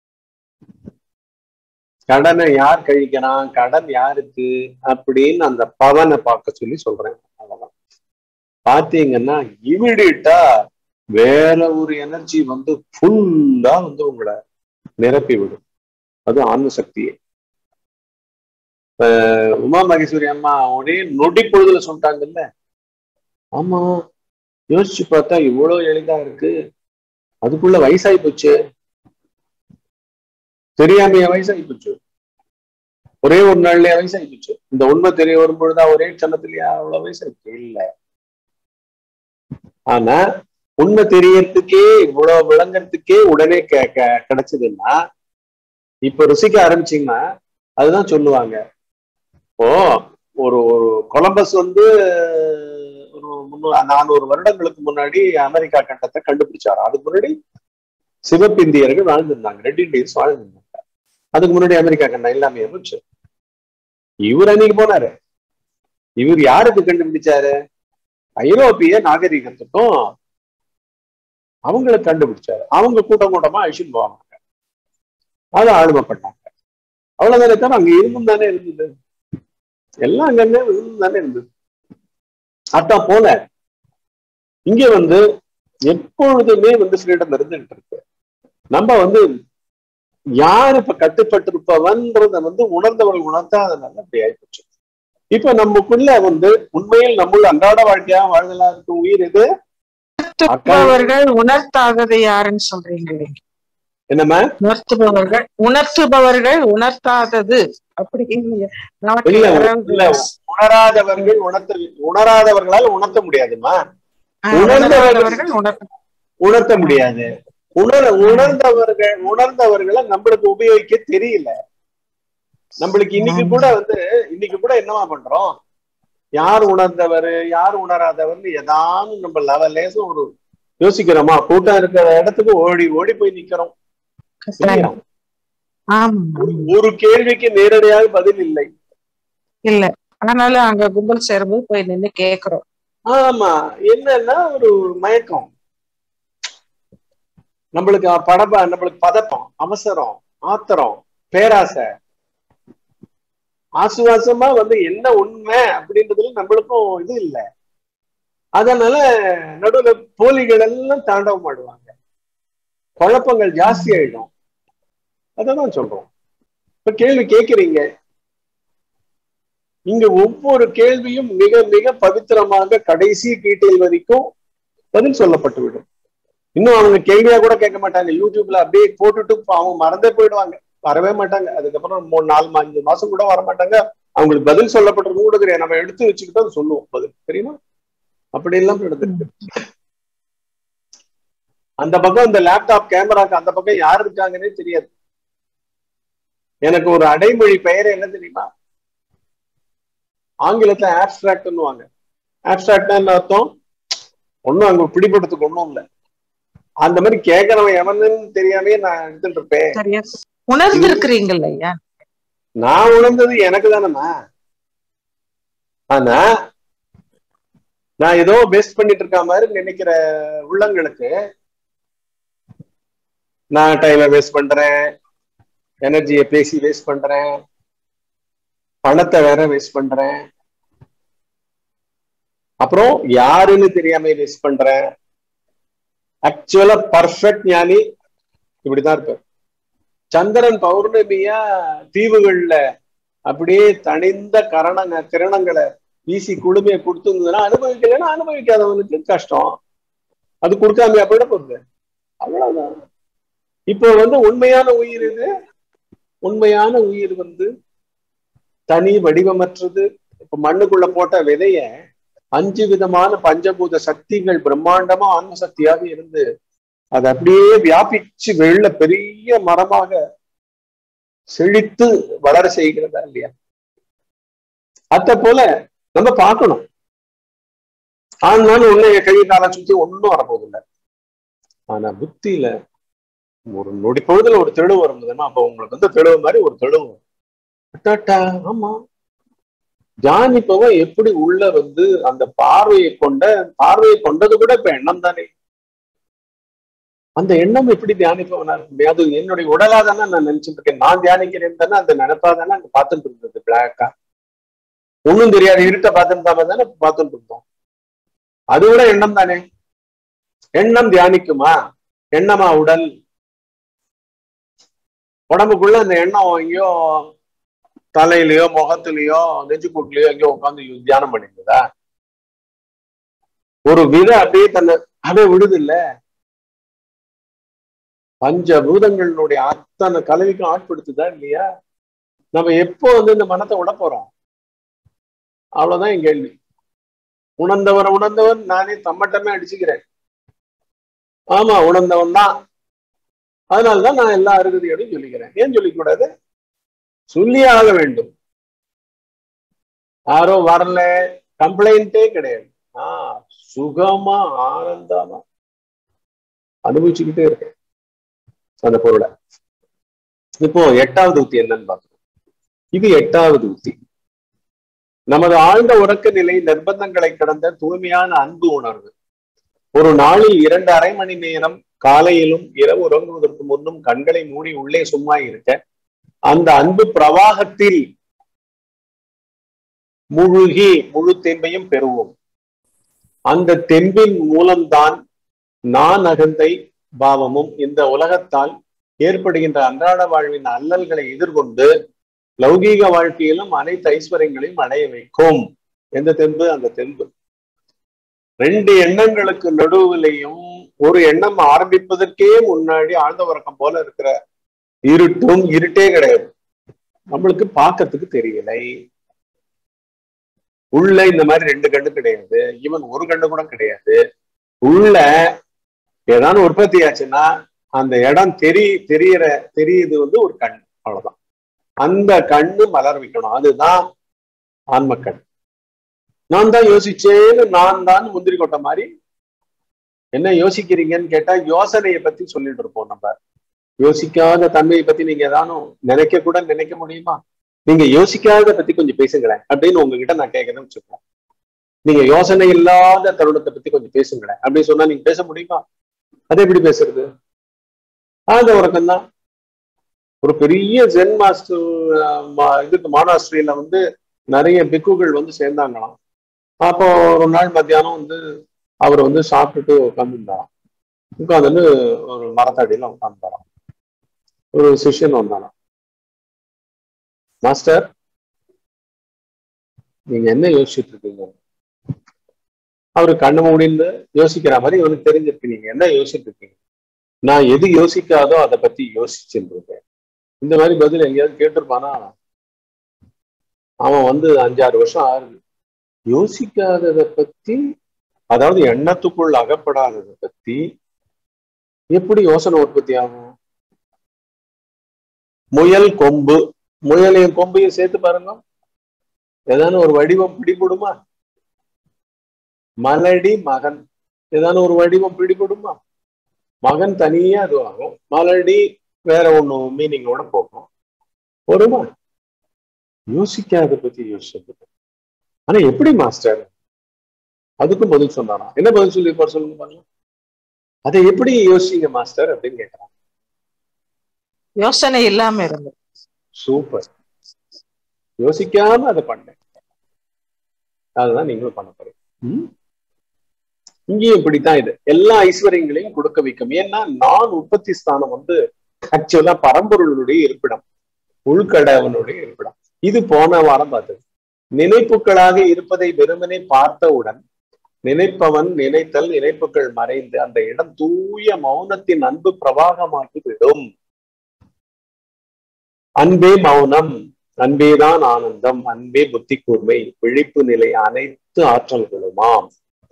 கடனை யார் கழிக்கிறான் கடன் யாருக்கு அப்படின்னு அந்த பவனை பார்க்க சொல்லி சொல்றேன் அவ்வளவுதான் பாத்தீங்கன்னா இமிடியட்டா வேற ஒரு எனர்ஜி வந்து ஃபுல்லா வந்து உங்களை நிரப்பி விடும் அது ஆன்ம சக்தியே அஹ் உமா மகேஸ்வரி அம்மா ஒரே நொடி பொழுதுல சொல்லிட்டாங்கல்ல ஆமா யோசிச்சு பார்த்தா இவ்வளவு எளிதா இருக்கு அதுக்குள்ள வயசாகி போச்சு தெரியாமைய வயசாகி போச்சு ஒரே ஒரு நாள்லயே வயசாகி போச்சு இந்த உண்மை தெரிய வரும்பொழுதா ஒரே சனத்திலேயே அவ்வளவு வயசாயிடுச்சு இல்ல ஆனா உண்மை தெரியறதுக்கே இவ்வளவு விளங்கறதுக்கே உடனே கெ- கெ- கிடைச்சதுன்னா இப்ப ருசிக்க ஆரம்பிச்சீங்கன்னா அதுதான் சொல்லுவாங்க இப்போ ஒரு ஒரு கொலம்பஸ் வந்து ஒரு முன்னூறு நானூறு வருடங்களுக்கு முன்னாடி அமெரிக்கா கண்டத்தை கண்டுபிடிச்சாரு அதுக்கு முன்னாடி சிவப்பிந்தியர்கள் வாழ்ந்திருந்தாங்க ரெட் இண்டியன்ஸ் வாழ்ந்திருந்தாங்க அதுக்கு முன்னாடி அமெரிக்கா கண்டம் எல்லாமே போச்சு இவர் அன்னைக்கு போனாரு இவர் யாருக்கு கண்டுபிடிச்சாரு ஐரோப்பிய நாகரிகத்துக்கும் அவங்களுக்கு கண்டுபிடிச்சாரு அவங்க கூட்டம் கூட்டமா அழிச்சுட்டு போவாங்க அதை ஆளுமை பண்ணாங்க அவ்வளவுதானே தவிர அங்க இருந்தும் தானே இருந்தது எல்லாம் அங்கங்க இருந்தும் தானே இருந்தது அதான் போல இங்க வந்து எப்பொழுதுமே வந்து ஃப்ரீடம் இருந்துட்டு இருக்கு நம்ம வந்து யார் இப்ப கட்டுப்பட்டிருப்பவன்றத வந்து உணர்ந்தவர்கள் உணர்த்தாதனால அப்படி ஆயிப்போச்சு இப்ப நமக்குள்ள வந்து உண்மையில் நம்முள்ள அன்றாட வாழ்க்கையா வாழ்தலா இருக்கும் உயிர் எது உணர்த்துபவர்கள் உணர்த்தாதது யாருன்னு சொல்றீங்க நீங்க என்னம்மா உணர்த்துபவர்கள் உணர்த்துபவர்கள் உணர்த்தாதது அப்படிங்க நமக்கு இல்ல யாராவது இல்ல உணராதவர்கள் உணர்த்த உணராதவர்களால் உணர்த்த முடியாதுமா ஆ, உணர்ந்தவர்கள் உணர்ந்தவர்கள் உணர்த்த உணர்த்த முடியாது உணர உணர்ந்தவர்கள் உணர்ந்தவர்களை நம்மளுக்கு உபயோகிக்க தெரியல நம்மளுக்கு இன்னைக்கு கூட வந்து இன்னைக்கு கூட என்னவா பண்றோம் யார் உணர்ந்தவர் யார் உணராதவர்னு ஏதாவது நம்ம லெவல் லேசும் ஒரு யோசிக்கிறோமா கூட்டம் இருக்கிற இடத்துக்கு ஓடி ஓடி போய் நிக்கிறோம் இல்லையா? ஆமா ஒரு- ஒரு கேள்விக்கு நேரடியாக பதில் இல்லை இல்ல ஆனாலும் அங்க கும்பல் சேரும்போது போய் நின்னு கேக்குறோம் ஆமா என்னன்னா ஒரு மயக்கம் நம்மளுக்கு படப நம்மளுக்கு பதட்டம் அவசரம் ஆத்திரம் பேராசை ஆசுவாசமா வந்து என்ன உண்மை அப்படின்றதுல நம்மளுக்கும் இது இல்லை அதனால நடுவுல போலிகள் எல்லாம் தாண்டவம் ஆடுவாங்க குழப்பங்கள் ஜாஸ்தி ஆயிடும் அததான் சொல்றோம் இப்ப கேள்வி கேக்குறீங்க இங்க ஒவ்வொரு கேள்வியும் மிக மிக பவித்திரமாக கடைசி டீட்டெயில் வரைக்கும் பதில் சொல்லப்பட்டுவிடும் இன்னும் அவங்க கேள்வியா கூட கேட்க மாட்டாங்க யூடியூப்ல அப்படியே போட்டுட்டு அவங்க மறந்தே போயிடுவாங்க வரவே மாட்டாங்க அதுக்கப்புறம் மூணு நாலு மா- அஞ்சு மாசம் கூட வர மாட்டாங்க அவங்களுக்கு பதில் சொல்லப்பட்டிருக்கும் கூட தெரியாது நம்ம எடுத்து வச்சுக்கிட்டு அதை சொல்லுவோம் பதில் தெரியுமா அப்படி எல்லாம் நடந்திருக்கு அந்த பக்கம் இந்த லேப்டாப் கேமராக்கு அந்த பக்கம் யார் இருக்காங்கன்னே தெரியாது எனக்கு ஒரு அடைமொழி பெயர் என்ன தெரியுமா ஆங்கிலத்துல ஆப்ஸ்ட்ராக்ட்னுவாங்க ஆப்ஸ்ட்ராக்ட்னா என்ன அர்த்தம் ஒண்ணும் அங்க பிடிபடுறதுக்கு ஒண்ணும் இல்ல அந்த மாதிரி கேட்கறவன் எவனுன்னு தெரியாமே நான் எடுத்துட்டு இருப்பேன் சரியா உணர்ந்திருக்கிறீங்கல்ல ஐயா நான் உணர்ந்தது எனக்கு தானேம்மா ஆனா நான் ஏதோ பெஸ்ட் பண்ணிட்டு இருக்க மாதிரி நினைக்கிற உள்ளங்களுக்கு நான் டைமை வேஸ்ட் பண்றேன் எனர்ஜியை பேசி வேஸ்ட் பண்றேன் பணத்தை வேற வேஸ்ட் பண்றேன் அப்புறம் யாருன்னு தெரியாம வேஸ்ட் பண்றேன் ஆக்சுவலா பர்ஃபெக்ட் ஞானி இப்படிதான் இருப்பார் சந்திரன் பௌர்ணமியா தீவுகள்ல அப்படியே தனிந்த கரணங்க கிரணங்களை வீசி குளுமையை கொடுத்துருந்ததுன்னா அனுபவிக்கலைன்னா அனுபவிக்காதவனுக்கு கஷ்டம் அது கொடுக்காமையா போயிட போகுது அவ்வளவுதான் இப்போ வந்து உண்மையான உயிர் இது உண்மையான உயிர் வந்து தனி வடிவமற்றது இப்ப மண்ணுக்குள்ள போட்ட விதைய அஞ்சு விதமான பஞ்சபூத சக்திகள் பிரம்மாண்டமா ஆன்ம சக்தியாக இருந்து அது அப்படியே வியாபிச்சு வெள்ள பெரிய மரமாக செழித்து வளர செய்கிறதா இல்லையா அத போல நம்ம பார்க்கணும் ஆனாலும் ஒண்ணு கை காலம் சுத்தி ஒன்னும் வரப்போதில்லை ஆனா புத்தியில ஒரு நொடி பொழுதுல ஒரு தெளிவு வரும் தெரியுமா? அப்ப உங்களுக்கு வந்து தெளிவு மாதிரி ஒரு தெளிவு வரும். அட்டாட்டா, ஆமா தியானிப்பவன் எப்படி உள்ள வந்து அந்த பார்வையை கொண்ட பார்வையை கொண்டது கூட இப்ப எண்ணம் தானே அந்த எண்ணம் எப்படி தியானிப்பவனா இருக்க முடியும் அது என்னுடைய உடலா தானே நான் நினைச்சிட்டு இருக்கேன் நான் தியானிக்கிறேன் தானே அந்த நினைப்பா தானே அங்க பார்த்துட்டு இருந்தது பிளாக்கா ஒண்ணும் தெரியாது இருட்ட பார்த்துட்டு தானே பார்த்துட்டு இருந்தோம் அது கூட எண்ணம் தானே எண்ணம் தியானிக்குமா எண்ணமா உடல் உடம்புக்குள்ள அந்த எண்ணம் எங்கேயோ தலையிலயோ முகத்திலயோ நெஞ்சுக்கூட்லயோ எங்கேயோ உட்காந்து தியானம் பண்ணிருந்ததா ஒரு விதை அப்படியே தன்னை அப்படியே விடுது இல்ல பஞ்சபூதங்களுடைய அத்தனை கலவிக்கும் ஆட்படுத்துதா இல்லையா நம்ம எப்போ வந்து இந்த மனத்தை விட போறோம் அவ்வளவுதான் என் கேள்வி உணர்ந்தவர் உணர்ந்தவர் நானே தம்மட்டமே அடிச்சுக்கிறேன் ஆமா உணர்ந்தவன் தான் அதனாலதான் நான் எல்லா அருகதையோடையும் சொல்லிக்கிறேன் ஏன் சொல்லிக்க கூடாது சொல்லியே ஆக வேண்டும் யாரோ வரல கம்ப்ளைண்டே கிடையாது ஆஹ் சுகமா ஆனந்தமா அனுபவிச்சுக்கிட்டே இருக்கேன் அந்த பொருளை இப்போ எட்டாவது உத்தி என்னன்னு பார்க்கணும் இது எட்டாவது உத்தி நமது ஆழ்ந்த உறக்க நிலை நிர்பந்தங்களை கடந்த தூய்மையான அன்பு உணர்வு ஒரு நாளில் இரண்டு அரை மணி நேரம் காலையிலும் இரவு உறங்குவதற்கு முன்னும் கண்களை மூடி உள்ளே சும்மா இருக்க அந்த அன்பு பிரவாகத்தில் முழுகி முழு தெம்பையும் பெறுவோம் அந்த தெம்பின் மூலம்தான் நான் அகந்தை பாவமும் இந்த உலகத்தால் ஏற்படுகின்ற அன்றாட வாழ்வின் அல்லல்களை எதிர்கொண்டு லௌகீக வாழ்க்கையிலும் அனைத்து ஐஸ்வர்யங்களையும் அடைய வைக்கும் எந்த தெம்பு அந்த தெம்பு ரெண்டு எண்ணங்களுக்கு நடுவிலையும் ஒரு எண்ணம் ஆரம்பிப்பதற்கே முன்னாடி ஆழ்ந்த உறக்கம் போல இருக்கிற இருட்டும் இருட்டே கிடையாது நம்மளுக்கு பார்க்கறதுக்கு தெரியலை உள்ள இந்த மாதிரி ரெண்டு கண்ணு கிடையாது ஈவன் ஒரு கண்ணு கூட கிடையாது உள்ள ஏதாவது உற்பத்தி ஆச்சுன்னா அந்த இடம் தெரி தெரியற தெரியுது வந்து ஒரு கண் அவ்வளவுதான் அந்த கண்ணு மலர் வைக்கணும் அதுதான் ஆன்ம கண் நான் தான் யோசிச்சேன்னு நான் தான் முந்திரி கொட்ட மாதிரி என்ன யோசிக்கிறீங்கன்னு கேட்டா யோசனையை பத்தி சொல்லிட்டு இருப்போம் நம்ம யோசிக்காத தன்மையை பத்தி நீங்க ஏதானும் நினைக்க கூட நினைக்க முடியுமா நீங்க யோசிக்காத பத்தி கொஞ்சம் பேசுங்களேன் அப்படின்னு உங்ககிட்ட நான் கேட்கறேன்னு வச்சுக்கோங்க நீங்க யோசனை இல்லாத தருணத்தை பத்தி கொஞ்சம் பேசுங்களேன் அப்படின்னு சொன்னா நீங்க பேச முடியுமா அது எப்படி பேசுறது ஆழ்ந்த உறக்கம் தான் ஒரு பெரிய ஜென் மாஸ்டர் இதுக்கு மானாஸ்திரியில வந்து நிறைய பிக்குகள் வந்து சேர்ந்தாங்களாம் அப்போ ஒரு நாள் மத்தியானம் வந்து அவர் வந்து சாப்பிட்டுட்டு உட்காந்துருந்தாராம் உட்காந்துன்னு ஒரு மரத்தடியில உட்காந்துட்டாராம் ஒரு சிஷ்யன் வந்தாராம் மாஸ்டர் நீங்க என்ன யோசிச்சுட்டு இருக்கீங்க அவரு கண்ணு மூடிந்து யோசிக்கிற மாதிரி இவனுக்கு தெரிஞ்சிருக்கு நீங்க என்ன யோசிச்சுட்டு இருக்கீங்க நான் எது யோசிக்காதோ அதை பத்தி யோசிச்சுட்டு இருக்கேன் இந்த மாதிரி பதில் எங்கேயாவது கேட்டிருப்பானா அவன் வந்து அஞ்சாறு வருஷம் ஆகுது யோசிக்காததை பத்தி அதாவது எண்ணத்துக்குள் அகப்படாததை பத்தி எப்படி யோசனை உற்பத்தி ஆகும் முயல் கொம்பு முயலையும் கொம்பையும் சேர்த்து பாருங்க ஏதான ஒரு வடிவம் பிடிபடுமா மலடி மகன் ஏதான ஒரு வடிவம் பிடிபடுமா மகன் தனியா அது ஆகும் மலடி வேற ஒண்ணு மீனிங்கோட போகும் வருமா யோசிக்காத பத்தி யோசிச்சது ஆனா எப்படி மாஸ்டர் அதுக்கும் பதில் சொன்னாராம் என்ன பதில் சொல்லி பாரு சொல்லுங்க பாருங்க அதை எப்படி யோசிங்க மாஸ்டர் அப்படின்னு கேட்கறான் யோசனை இல்லாம இருந்து சூப்பர் யோசிக்காம அதை பண்ணேன் அதுதான் நீங்களும் பண்ண போறீங்க ம்? இங்கேயும் இப்படித்தான் இது எல்லா ஐஸ்வர்யங்களையும் கொடுக்க வைக்கும் ஏன்னா நான் உற்பத்தி ஸ்தானம் வந்து ஆக்சுவலா பரம்பொருளுடைய இருப்பிடம் உள்கடவனுடைய இருப்பிடம் இது போன வாரம் பார்த்தது நினைப்புகளாக இருப்பதை வெறுமனே பார்த்தவுடன் நினைப்பவன் நினைத்தல் நினைப்புகள் மறைந்து அந்த இடம் தூய மௌனத்தின் அன்பு பிரவாகமாக்கி விடும் அன்பே மௌனம் அன்பேதான் ஆனந்தம் அன்பே புத்தி கூர்மை விழிப்பு நிலை அனைத்து ஆற்றல்களுமாம்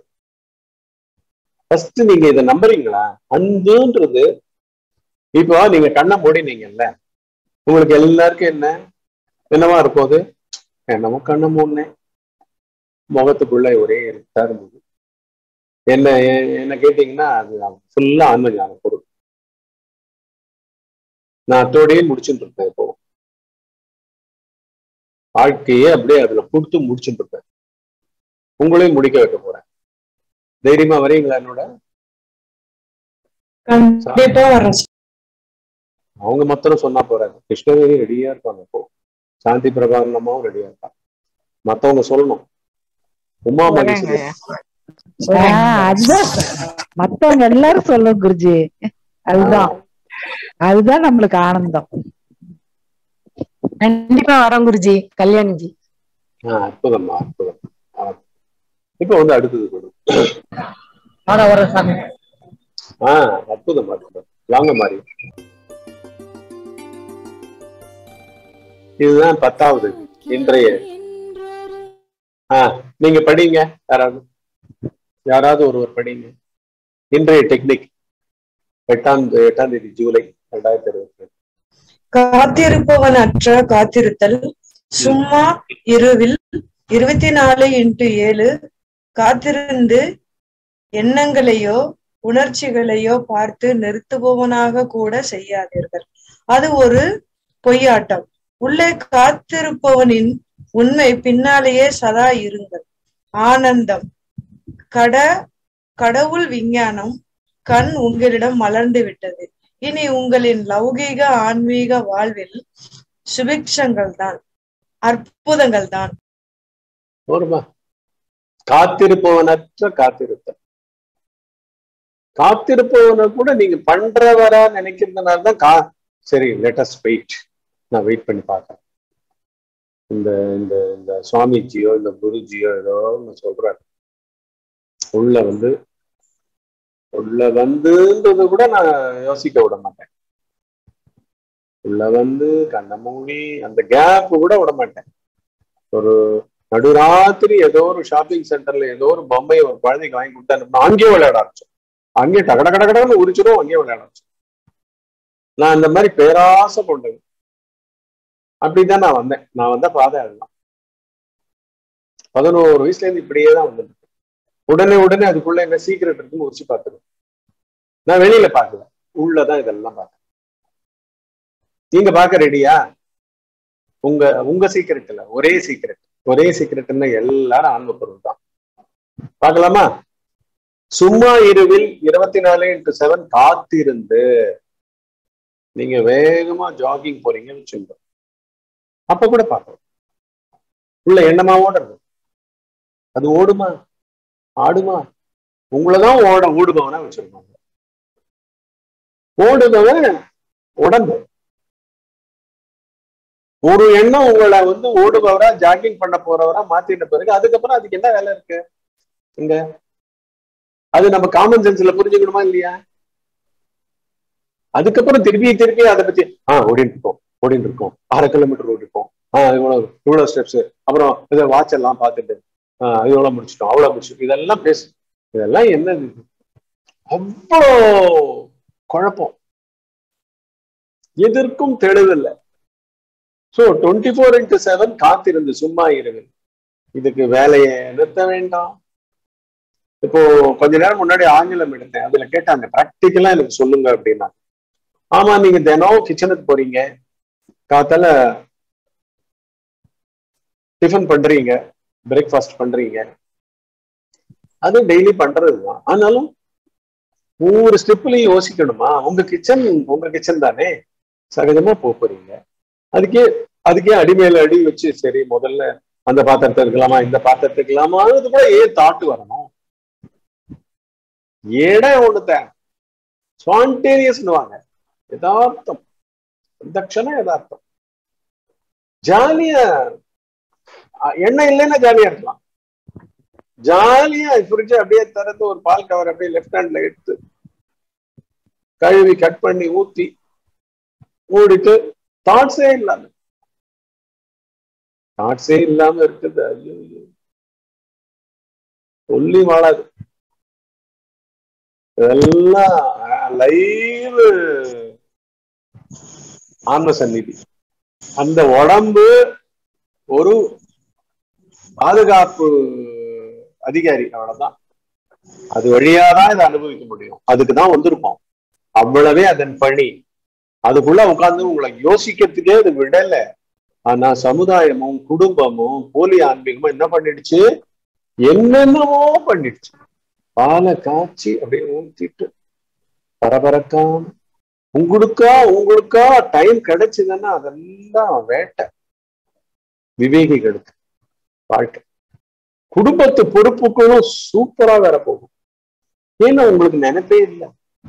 ஃபர்ஸ்ட் நீங்க இதை நம்புறீங்களா அன்புன்றது இப்போ நீங்க கண்ணை மூடினீங்கல்ல உங்களுக்கு எல்லாருக்கும் என்ன என்னவா இருக்கும் அது என்னமோ கண்ணை மூடினேன் முகத்துக்குள்ள ஒரே இருட்டா இருந்தது என்ன எ- என்ன கேட்டீங்கன்னா அது ஃபுல்லா ஆன்ம ஞான பொருள் நான் அத்தோடயே முடிச்சுட்டு இருப்பேன் இப்போ வாழ்க்கையே அப்படியே அதுல கொடுத்து முடிச்சுட்டு இருப்பேன் உங்களையும் முடிக்க வைக்க போறேன் தைரியமா வரீங்களா என்னோட கண்டிப்பா வரோம் அவங்க மாத்திரம் சொன்னா போறாது கிருஷ்ணவேணி ரெடியா இருப்பாங்க இப்போ சாந்தி பிரபாகரன் அம்மாவும் ரெடியா இருப்பாங்க மத்தவங்க சொல்லணும் உமா வரேங்க மகேஸ்வரி ஆஹ் அதுதான் மத்தவங்க எல்லாரும் சொல்லும் குருஜி அதுதான் அதுதான் நம்மளுக்கு ஆனந்தம் கண்டிப்பா வரோம் குருஜி கல்யாணிஜி ஆஹ் அற்புதம்மா அற்புதம் ஆஹ் இப்ப வந்து அடுத்தது கொடு வர வர சாமி ஆஹ் அற்புதம் அற்புதம் வாங்க மாறி இதுதான் பத்தாவது இன்றைய ஆஹ் நீங்க படிங்க யாராவது யாராவது ஒருவர் படிங்க இன்றைய டெக்னிக் எட்டாம் எட்டாம் தேதி ஜூலை ரெண்டாயிரத்தி இருபத்தி ரெண்டு காத்திருப்பவனற்ற காத்திருத்தல் சும்மா இருவில் இருபத்தி நாலு இன்ட்டு ஏழு காத்திருந்து எண்ணங்களையோ உணர்ச்சிகளையோ பார்த்து நிறுத்துபவனாக கூட செய்யாதீர்கள் அது ஒரு பொய்யாட்டம் உள்ளே காத்திருப்பவனின் உண்மை பின்னாலேயே சதா இருங்கள் ஆனந்தம் கட கடவுள் விஞ்ஞானம் கண் உங்களிடம் மலர்ந்து விட்டது இனி உங்களின் லௌகீக ஆன்மீக வாழ்வில் சுபிக்ஷங்கள் தான் அற்புதங்கள் தான் போருமா காத்திருப்பவனற்ற காத்திருத்தல் காத்திருப்பவனை கூட நீங்க பண்றவரா நினைக்கிறதுனால தான் கா சரி லேட்டஸ்ட் வெயிட் நான் வெயிட் பண்ணி பார்க்கறேன் இந்த இந்த இந்த சுவாமிஜியோ இந்த குருஜியோ ஏதோ ஒண்ணு சொல்றாரு உள்ள வந்து உள்ள வந்துன்றத கூட நான் யோசிக்க விட மாட்டேன் உள்ள வந்து கண்ணை மூடி அந்த கேப் கூட விட மாட்டேன் ஒரு நடுராத்திரி ஏதோ ஒரு ஷாப்பிங் சென்டர்ல ஏதோ ஒரு பொம்மையை ஒரு குழந்தைக்கு வாங்கி கொடுத்தா அங்கேயே விளையாட ஆரம்பிச்சோம் அங்கேயே டகட கட கடன்னு உரிச்சிடும் அங்கேயே விளையாட ஆரம்பிச்சோம் நான் இந்த மாதிரி பேராசை கொண்டது அப்படிதான் நான் வந்தேன் நான் வந்த பாதை அதுதான் பதினோரு வயசுல இருந்து இப்படியே தான் வந்துட்டு உடனே உடனே அதுக்குள்ள என்ன சீக்கிரட் இருக்குன்னு உரிச்சு பார்த்துருவேன் நான் வெளியில பார்க்கல உள்ளதான் இதெல்லாம் பார்க்கறேன் நீங்க பார்க்க ரெடியா உங்க உங்க சீக்கிரட் இல்ல ஒரே சீக்கிரட் ஒரே சீக்கிரட்னா எல்லாரும் ஆன்ம பொருள் தான் பார்க்கலாமா சும்மா இருவில் இருபத்தி நாலு இன்ட்டு செவன் காத்திருந்து நீங்க வேகமா ஜாகிங் போறீங்கன்னு வச்சுக்கோங்க அப்ப கூட பார்க்கலாம் உள்ள எண்ணமா ஓடுறது அது ஓடுமா ஆடுமா உங்களதான் ஓட ஓடுபவனா வச்சிருப்பாங்க ஓடுபவன் உடம்பு ஒரு எண்ணம் உங்களை வந்து ஓடுபவரா ஜாகிங் பண்ண போறவரா மாத்திட்ட பிறகு அதுக்கப்புறம் அதுக்கு என்ன வேலை இருக்கு இங்க அது நம்ம காமன் சென்ஸ்ல புரிஞ்சுக்கணுமா இல்லையா அதுக்கப்புறம் திருப்பி திருப்பி அதை பத்தி ஆஹ் ஓடிட்டு இருக்கோம் ஓடிட்டு இருக்கோம் அரை கிலோமீட்டர் ஓடி இருக்கோம் ஆஹ் இவ்வளவு இவ்வளவு ஸ்டெப்ஸ் அப்புறம் இதை வாட்ச் எல்லாம் பார்த்துட்டு ஆஹ் இவ்வளவு முடிச்சிட்டோம் அவ்வளவு முடிச்சிட்டோம் இதெல்லாம் பேசு இதெல்லாம் என்னது இது? அவ்வளோ குழப்பம் எதற்கும் தெளிவில்லை so twenty four into seven காத்திருந்து சும்மா இருங்க இதுக்கு வேலையை நிறுத்த வேண்டாம் இப்போ கொஞ்ச நேரம் முன்னாடி ஆங்கிலம் எடுத்தேன் அதுல கேட்டாங்க ப்ராக்டிக்கலா எனக்கு சொல்லுங்க அப்படின்னா ஆமா நீங்க தினம் கிச்சனுக்கு போறீங்க காத்தால டிஃபன் பண்றீங்க பிரேக்ஃபாஸ்ட் பண்றீங்க அது டெய்லி பண்றதுதான் ஆனாலும் ஒவ்வொரு ஸ்டெப்லயும் யோசிக்கணுமா உங்க கிச்சன் உங்க கிச்சன் தானே சகஜமா போக போறீங்க அதுக்கே அதுக்கே அடி மேல அடி வச்சு சரி முதல்ல அந்த பாத்திரத்தை இருக்கலாமா இந்த பாத்திரத்தை இருக்கலாமா அது கூட ஏன் தாட்டு வரணும் இடம் ஒண்ணுதான் ஸ்பான்டேனியஸ்னுவாங்க யதார்த்தம் இந்த க்ஷணம் யதார்த்தம் ஜாலியா அஹ் எண்ணெய் இல்லைன்னா ஜாலியா இருக்கலாம் ஜாலியா ஃப்ரிட்ஜ் அப்படியே திறந்து ஒரு பால் கவர் அப்படியே லெஃப்ட் ஹேண்ட்ல எடுத்து கழுவி கட் பண்ணி ஊத்தி மூடிட்டு தாட்ஸே இல்லாம தாட்ஸே இல்லாம இருக்குது ஐயோ ஐயோ. சொல்லி வாழாது இதெல்லாம் லைவ் ஆன்ம சந்நிதி அந்த உடம்பு ஒரு பாதுகாப்பு அதிகாரி அவ்வளவுதான் அது வழியாதான் இதை அனுபவிக்க முடியும் அதுக்கு தான் வந்திருப்போம் அவ்வளவே அதன் பணி அதுக்குள்ள உட்கார்ந்து உங்களை யோசிக்கிறதுக்கே அது விடல ஆனா சமுதாயமும் குடும்பமும் போலி ஆன்மீகமும் என்ன பண்ணிடுச்சு என்னென்னவோ பண்ணிடுச்சு பாலை காய்ச்சி அப்படியே ஊத்திட்டு பரபரக்காம உங்களுக்கா உங்களுக்கா டைம் கிடைச்சதுன்னா அதெல்லாம் வேட்டை விவேகிகளுக்கு வாழ்க்கை குடும்பத்து பொறுப்புகளும் சூப்பரா வேற போகும் ஏன்னா உங்களுக்கு நினைப்பே இல்லை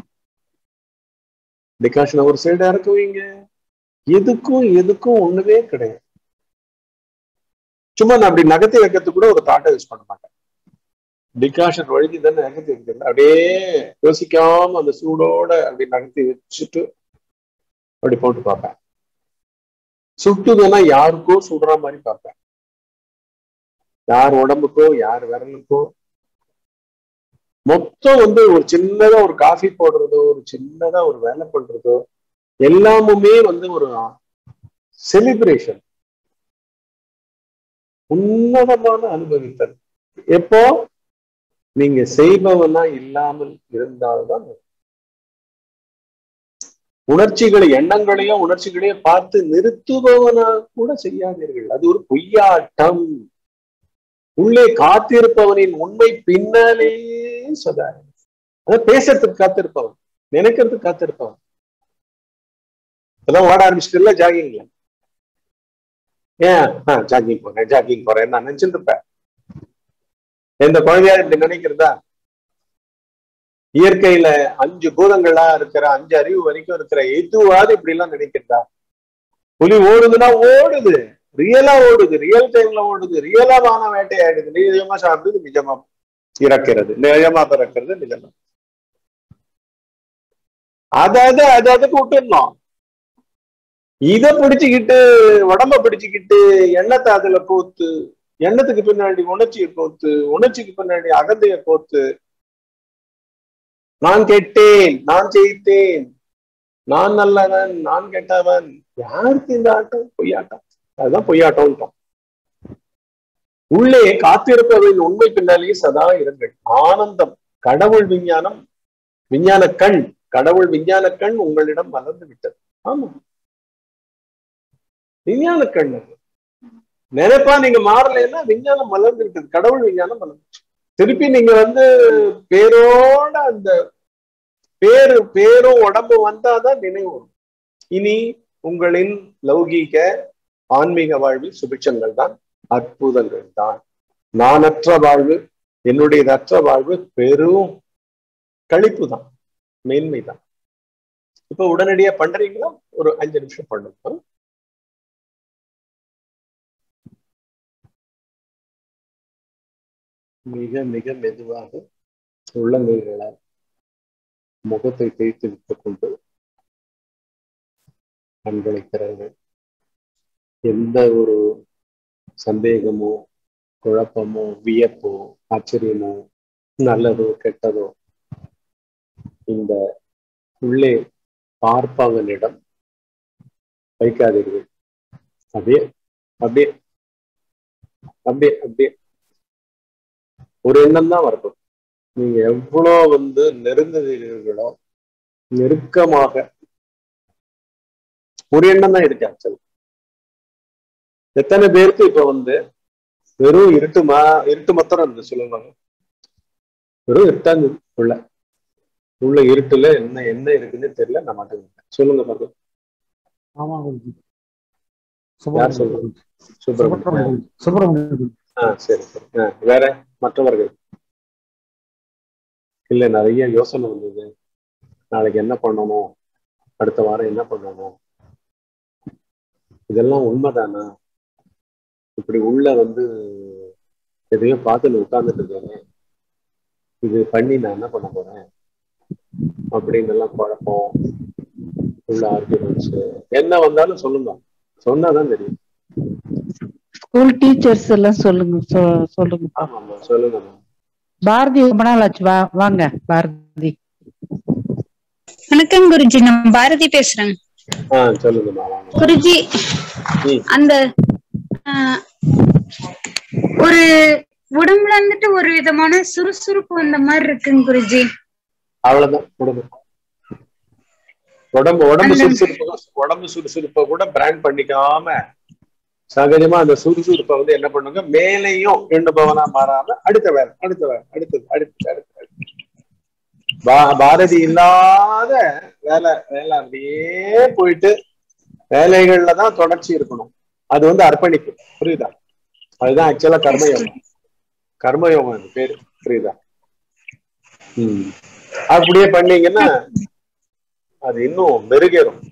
டிகாஷன் ஒரு சைடா இருக்குவீங்க எதுக்கும் எதுக்கும் ஒண்ணுமே கிடையாது சும்மா நான் அப்படி நகர்த்தி வைக்கிறதுக்கு கூட ஒரு தாட்டை யூஸ் பண்ண மாட்டேன் டிகாஷன் வழுகி தானே நகர்த்தி வைக்கிறது அப்படியே யோசிக்காம அந்த சூடோட அப்படி நகர்த்தி வச்சுட்டு அப்படி போட்டு பார்ப்பேன் சுட்டுதுன்னா யாருக்கோ சுடுற மாதிரி பார்ப்பேன் யார் உடம்புக்கோ யார் விரலுக்கோ மொத்தம் வந்து ஒரு சின்னதா ஒரு காஃபி போடுறதோ ஒரு சின்னதா ஒரு வேலை பண்றதோ எல்லாமுமே வந்து ஒரு செலிப்ரேஷன் உன்னதமான அனுபவித்தல் எப்போ நீங்க செய்பவனா இல்லாமல் இருந்தால்தான் உணர்ச்சிகளை எண்ணங்களையும் உணர்ச்சிகளையும் பார்த்து நிறுத்துபவனா கூட செய்யாதீர்கள் அது ஒரு பொய்யாட்டம் உள்ளே காத்திருப்பவனின் உண்மை பின்னாலேயே சதா அதான் பேசுறதுக்கு காத்திருப்பவன் நினைக்கிறதுக்கு காத்திருப்பவன் இப்பதான் ஓட ஆரம்பிச்சிட்டு ஜாகிங்ல ஏன் ஜாகிங் போறேன் ஜாகிங் போறேன் நான் நினைச்சிட்டு இருப்பேன் எந்த குழந்தையா இப்படி நினைக்கிறதா இயற்கையில அஞ்சு பூதங்களா இருக்கிற அஞ்சு அறிவு வரைக்கும் இருக்கிற எதுவாது இப்படி எல்லாம் நினைக்கிறதா புலி ஓடுதுன்னா ஓடுது ரியலா ஓடுது ரியல் டைம்ல ஓடுது ரியலா வான வேட்டையாடுது நிஜமா சாப்பிடுது நிஜமா இறக்கிறது நிஜமா பிறக்கிறது நிஜமா அதாவது அது அதுக்கு விட்டுடணும் இத பிடிச்சுக்கிட்டு உடம்ப பிடிச்சுக்கிட்டு எண்ணத்தை அதுல கோத்து எண்ணத்துக்கு பின்னாடி உணர்ச்சியை கோத்து உணர்ச்சிக்கு பின்னாடி அகந்தைய கோத்து நான் கெட்டேன் நான் ஜெயித்தேன் நான் நல்லவன் நான் கெட்டவன் யாருக்கு இந்த ஆட்டம் பொய்யாட்டம் அதுதான் பொய்யாட்டம் உள்ளே காத்திருப்பவரின் உண்மை பின்னாலேயே சதா இருங்கள் ஆனந்தம் கடவுள் விஞ்ஞானம் விஞ்ஞான கண் கடவுள் விஞ்ஞான கண் உங்களிடம் மலர்ந்து விட்டது ஆமா விஞ்ஞான கண் அது நினைப்பா நீங்க மாறலைன்னா விஞ்ஞானம் மலர்ந்து விட்டது கடவுள் விஞ்ஞானம் மலர்ந்து திருப்பி நீங்க வந்து பேரோட அந்த பேரு பேரும் உடம்பு வந்தாதான் நினைவு வரும் இனி உங்களின் லௌகீக ஆன்மீக வாழ்வில் சுபிட்சங்கள் தான் அற்புதங்கள் தான் நானற்ற வாழ்வு என்னுடையதற்ற வாழ்வு பெரும் கழிப்பு தான் மேன்மை தான் இப்ப உடனடியா பண்றீங்களா ஒரு அஞ்சு நிமிஷம் பண்ணுங்க மிக மிக மெதுவாக உள்ளங்கைகளால் முகத்தை தேய்த்து விட்டுக் கொண்டு கண்களை திறங்கள் எந்த ஒரு சந்தேகமோ குழப்பமோ வியப்போ ஆச்சரியமோ நல்லதோ கெட்டதோ இந்த உள்ளே பார்ப்பவனிடம் வைக்காதீர்கள் அப்படியே அப்படியே அப்படியே அப்படியே ஒரு எண்ணம் தான் வரணும் நீங்க எவ்வளோ வந்து நெருங்குகிறீர்களோ நெருக்கமாக ஒரு எண்ணம் தான் இருக்கு ஆக்சுவல் எத்தனை பேருக்கு இப்ப வந்து வெறும் இருட்டுமா இருட்டு மாத்திரம் இருந்து சொல்லுவாங்க வெறும் இருட்டாங்க உள்ள உள்ள இருட்டுல என்ன என்ன இருக்குன்னு தெரியல நான் மாட்டேங்க சொல்லுங்க பாருங்க ஆமா குருஜி யார் சொல்றது சுப்பிரமணியம் சுப்பிரமணியம் சுப்பிரமணியம் ஆ சரி சரி ஆ வேற மற்றவர்கள் இல்ல நிறைய யோசனை வந்தது நாளைக்கு என்ன பண்ணணும் அடுத்த வாரம் என்ன பண்ணணும் இதெல்லாம் உண்மைதானா இப்படி உள்ள வந்து எதையோ பார்த்துன்னு உட்கார்ந்துட்டு இருக்கேன் இது பண்ணி நான் என்ன பண்ண போறேன் அப்படின்னு எல்லாம் குழப்பம் உள்ள ஆர்குமெண்ட்ஸ் என்ன வந்தாலும் சொல்லுங்க சொன்னாதான் தெரியும் ஸ்கூல் டீச்சர்ஸ் எல்லாம் சொல்லுங்க சொ- சொல்லுங்க ஆமா ஆமா சொல்லுங்க பாரதி ரொம்ப நாள் ஆச்சு வா வாங்க பாரதி வணக்கம் குருஜி நான் பாரதி பேசுறேன் ஆ சொல்லுங்கம்மா வாங்க குருஜி ம். அந்த ஆஹ், ஒரு உடம்புல இருந்துட்டு ஒரு விதமான சுறுசுறுப்பு வந்த மாதிரி இருக்குங்க குருஜி அவ்வளவுதான் உடம்பு உடம்பு உடம்பு அந்த- சுறுசுறுப்பு உடம்பு சுறுசுறுப்பை கூட பிராண்ட் பண்ணிக்காம சகஜமா அந்த சுறுசுறுப்பை வந்து என்ன பண்ணுங்க மேலையும் எண்ணுபவனா மாறாம அடுத்த வேலை அடுத்த வேலை அடுத்தது அடுத்து அடுத்து அடுத்து. பா- பாரதி இல்லாத வேலை வேலை அப்படியே போயிட்டு வேலைகள்ல தான் தொடர்ச்சி இருக்கணும் அது வந்து அர்ப்பணிப்பு புரியுதா அதுதான் ஆக்சுவலா கர்மயோகம் கர்மயோகம் அது பேரு புரியுதா ம் அப்படியே பண்ணீங்கன்னா அது இன்னும் மெருகேறும்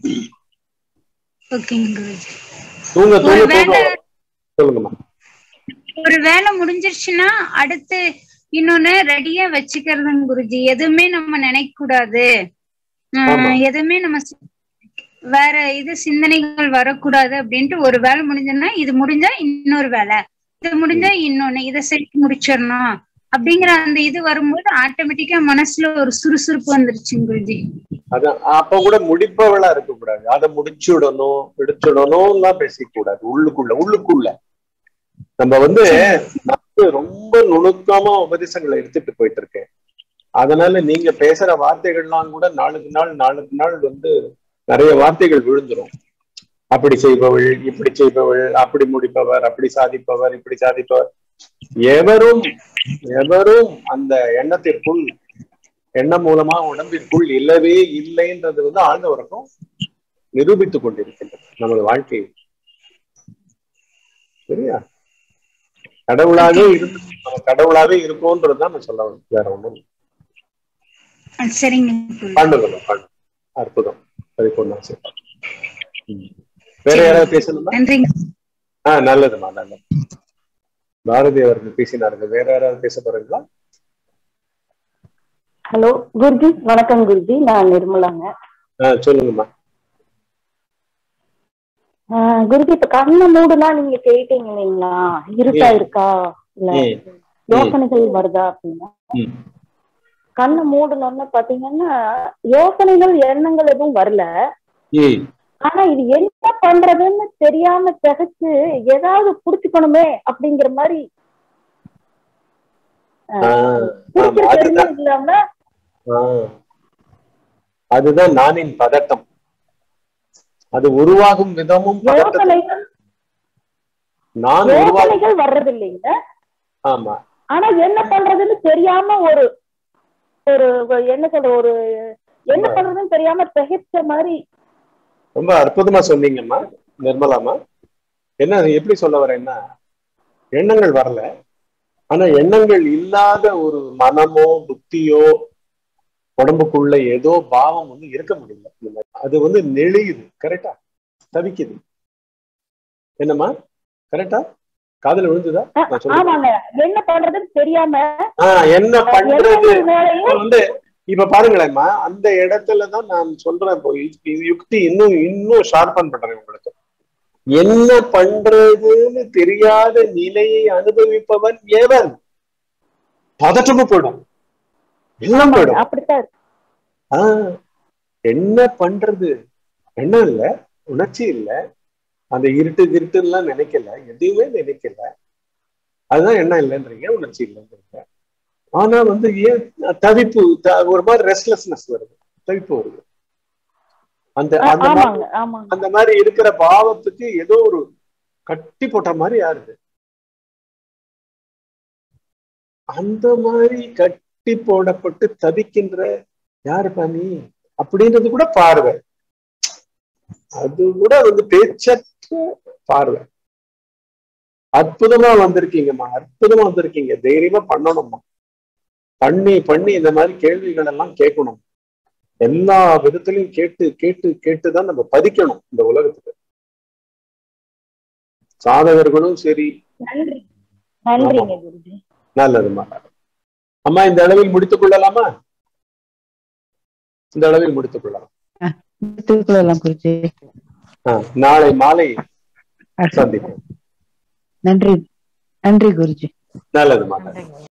ஓகேங்க குருஜி தூங்க தூங்க ஒரு தூங்க வேலை சொல்லுங்கம்மா ஒரு வேலை முடிஞ்சிருச்சுன்னா அடுத்து இன்னொன்னு ரெடியா வச்சுக்கிறதுங்க குருஜி எதுவுமே நம்ம நினைக்க கூடாது ஆஹ், ஆமா. எதுவுமே நம்ம சி- வேற இது சிந்தனைகள் வரக்கூடாது அப்படின்ட்டு ஒரு வேலை முடிஞ்சதுன்னா இது முடிஞ்சா இன்னொரு வேலை இது முடிஞ்சா இன்னொன்னு இதை செஞ்சு முடிச்சிடணும் அப்படிங்கிற அந்த இது வரும்போது ஆட்டோமேட்டிக்கா மனசுல ஒரு சுறுசுறுப்பு வந்துருச்சுங்க குருஜி அதான் அப்ப கூட முடிப்பவளா இருக்க கூடாது அதை முடிச்சுடணும் பிடிச்சிடணும் எல்லாம் பேசிக்க கூடாது உள்ளுக்குள்ள உள்ளுக்குள்ள நம்ம வந்து நான் வந்து ரொம்ப நுணுக்கமா உபதேசங்களை எடுத்துட்டு போயிட்டு இருக்கேன் அதனால நீங்க பேசுற வார்த்தைகள்லாம் கூட நாளுக்கு நாள் நாளுக்கு நாள் வந்து நிறைய வார்த்தைகள் விழுந்துரும் அப்படி செய்பவள் இப்படி செய்பவள் அப்படி முடிப்பவர் அப்படி சாதிப்பவர் இப்படி சாதிப்பவர் எவரும் எவரும் அந்த எண்ணத்திற்குள் எண்ணம் மூலமா உடம்பிற்குள் இல்லவே இல்லைன்றது வந்து ஆழ்ந்த உறக்கம் நிரூபித்துக் கொண்டிருக்கின்றது நமது வாழ்க்கை சரியா கடவுளாவே இருந்து நம்ம கடவுளாவே இருக்கோன்றதுதான் நான் சொல்ல வரேன். வேற ஒண்ணும் இல்லை. அஹ் சரிங்க குருஜி பாண்டுகளும் பாண்டு அற்புதம் பரிபூர்ண ஆசீர்வாதம். ம். வேற யாராவது பேசணுமா நன்றிங்க ஆஹ் நல்லதுமா நல்லது பாரதி அவர்கள் பேசினார்கள் வேற யாராவது பேச போறீங்களா ஹலோ குருஜி வணக்கம் குருஜி நான் நிர்மலாங்க ஆஹ் சொல்லுங்கம்மா ஆஹ் குருஜி இப்ப கண்ணை மூடுனா நீங்க கேட்டீங்க இல்லைங்களா இருட்டா ம். இருக்கா இல்ல ம். யோசனைகள் வருதா அப்படின்னா ம். கண்ணை மூடணும்னு பாத்தீங்கன்னா யோசனைகள் எண்ணங்கள் எதுவும் வரல ம். ஆனா இது என்ன பண்றதுன்னு தெரியாம திகைச்சு ஏதாவது புடிச்சுக்கணுமே அப்படிங்கிற மாதிரி ஆஹ் புடிக்கிற ஆமா, அதுதான் தெரியும் இல்லாம ஆஹ் அதுதான் நானின் பதட்டம் அது உருவாகும் விதமும் பதட்டம் யோசனைகள் நான் உருவாகும் யோசனைகள் வர்றது இல்லைங்க ஆமா ஆனா என்ன பண்றதுன்னு தெரியாம ஒரு ஒரு ஒரு என்ன சொல்ற ஒரு என்ன பண்றதுன்னு தெரியாம திகைச்ச மாதிரி ரொம்ப அற்புதமா சொன்னீங்கம்மா நிர்மலாமா என்ன அது எப்படி சொல்ல வரேன்னா எண்ணங்கள் வரல ஆனா எண்ணங்கள் இல்லாத ஒரு மனமோ புத்தியோ உடம்புக்குள்ள ஏதோ பாவம் வந்து இருக்க முடியல இந்த மாதிரி. அது வந்து நெளியுது கரெக்டா தவிக்குது என்னம்மா கரெக்டா காதுல விழுந்துதா நான் சொல்றது ஆமாங்க என்ன பண்றதுன்னு தெரியாம ஆஹ் என்ன பண்றது எண்ணங்கள் மேலயும் இப்ப வந்து இப்ப பாருங்களேம்மா அந்த இடத்துலதான் நான் சொல்றேன் இப்போ யு- யுக்தி இன்னும் இன்னும் ஷார்பன் பண்றேன் உங்களுக்கு என்ன பண்றதுன்னு தெரியாத நிலையை அனுபவிப்பவன் எவன் பதற்றமும் போயிடும் எல்லாம் போயிடும் அப்படித்தான் இருக்கு. ஆஹ் என்ன பண்றது என்ன இல்ல உணர்ச்சி இல்ல அந்த இருட்டு திருட்டுலாம் நினைக்கல எதுவுமே நினைக்கல அதுதான் என்ன இல்லைன்றீங்க உணர்ச்சி இல்லைன்றீங்க ஆனா வந்து ஏன் தவிப்பு த- ஒரு மாதிரி ரெஸ்ட்லெஸ்னஸ் வருது தவிப்பு வருது அந்த ஆ- அந்த மாதிரி ஆமாங்க ஆமாங்க அந்த மாதிரி இருக்கிற பாவத்துக்கு ஏதோ ஒரு கட்டி போட்ட மாதிரி யாருது அந்த மாதிரி கட்டி போடப்பட்டு தவிக்கின்ற யாருப்பா நீ அப்படின்றது கூட பார்வை அது கூட வந்து பேச்சற்ற பார்வை அற்புதமா வந்திருக்கீங்கம்மா அற்புதமா வந்திருக்கீங்க தைரியமா பண்ணணும்மா பண்ணி பண்ணி இந்த மாதிரி கேள்விகள் எல்லாம் கேட்கணும் எல்லா விதத்திலையும் கேட்டு கேட்டு கேட்டுதான் நம்ம பதிக்கணும் இந்த உலகத்துக்கு சாதகர்களும் சரி நன்றி நன்றிங்க குருஜி நல்லதுமா அம்மா இந்த அளவில் முடித்துக் கொள்ளலாமா இந்த அளவில் முடித்துக் கொள்ளலாம் எடுத்துக்கொள்ளலாம் குருஜி ஆ, நாளை மாலை சந்திப்போம் நன்றி நன்றி குருஜி நல்லதுமா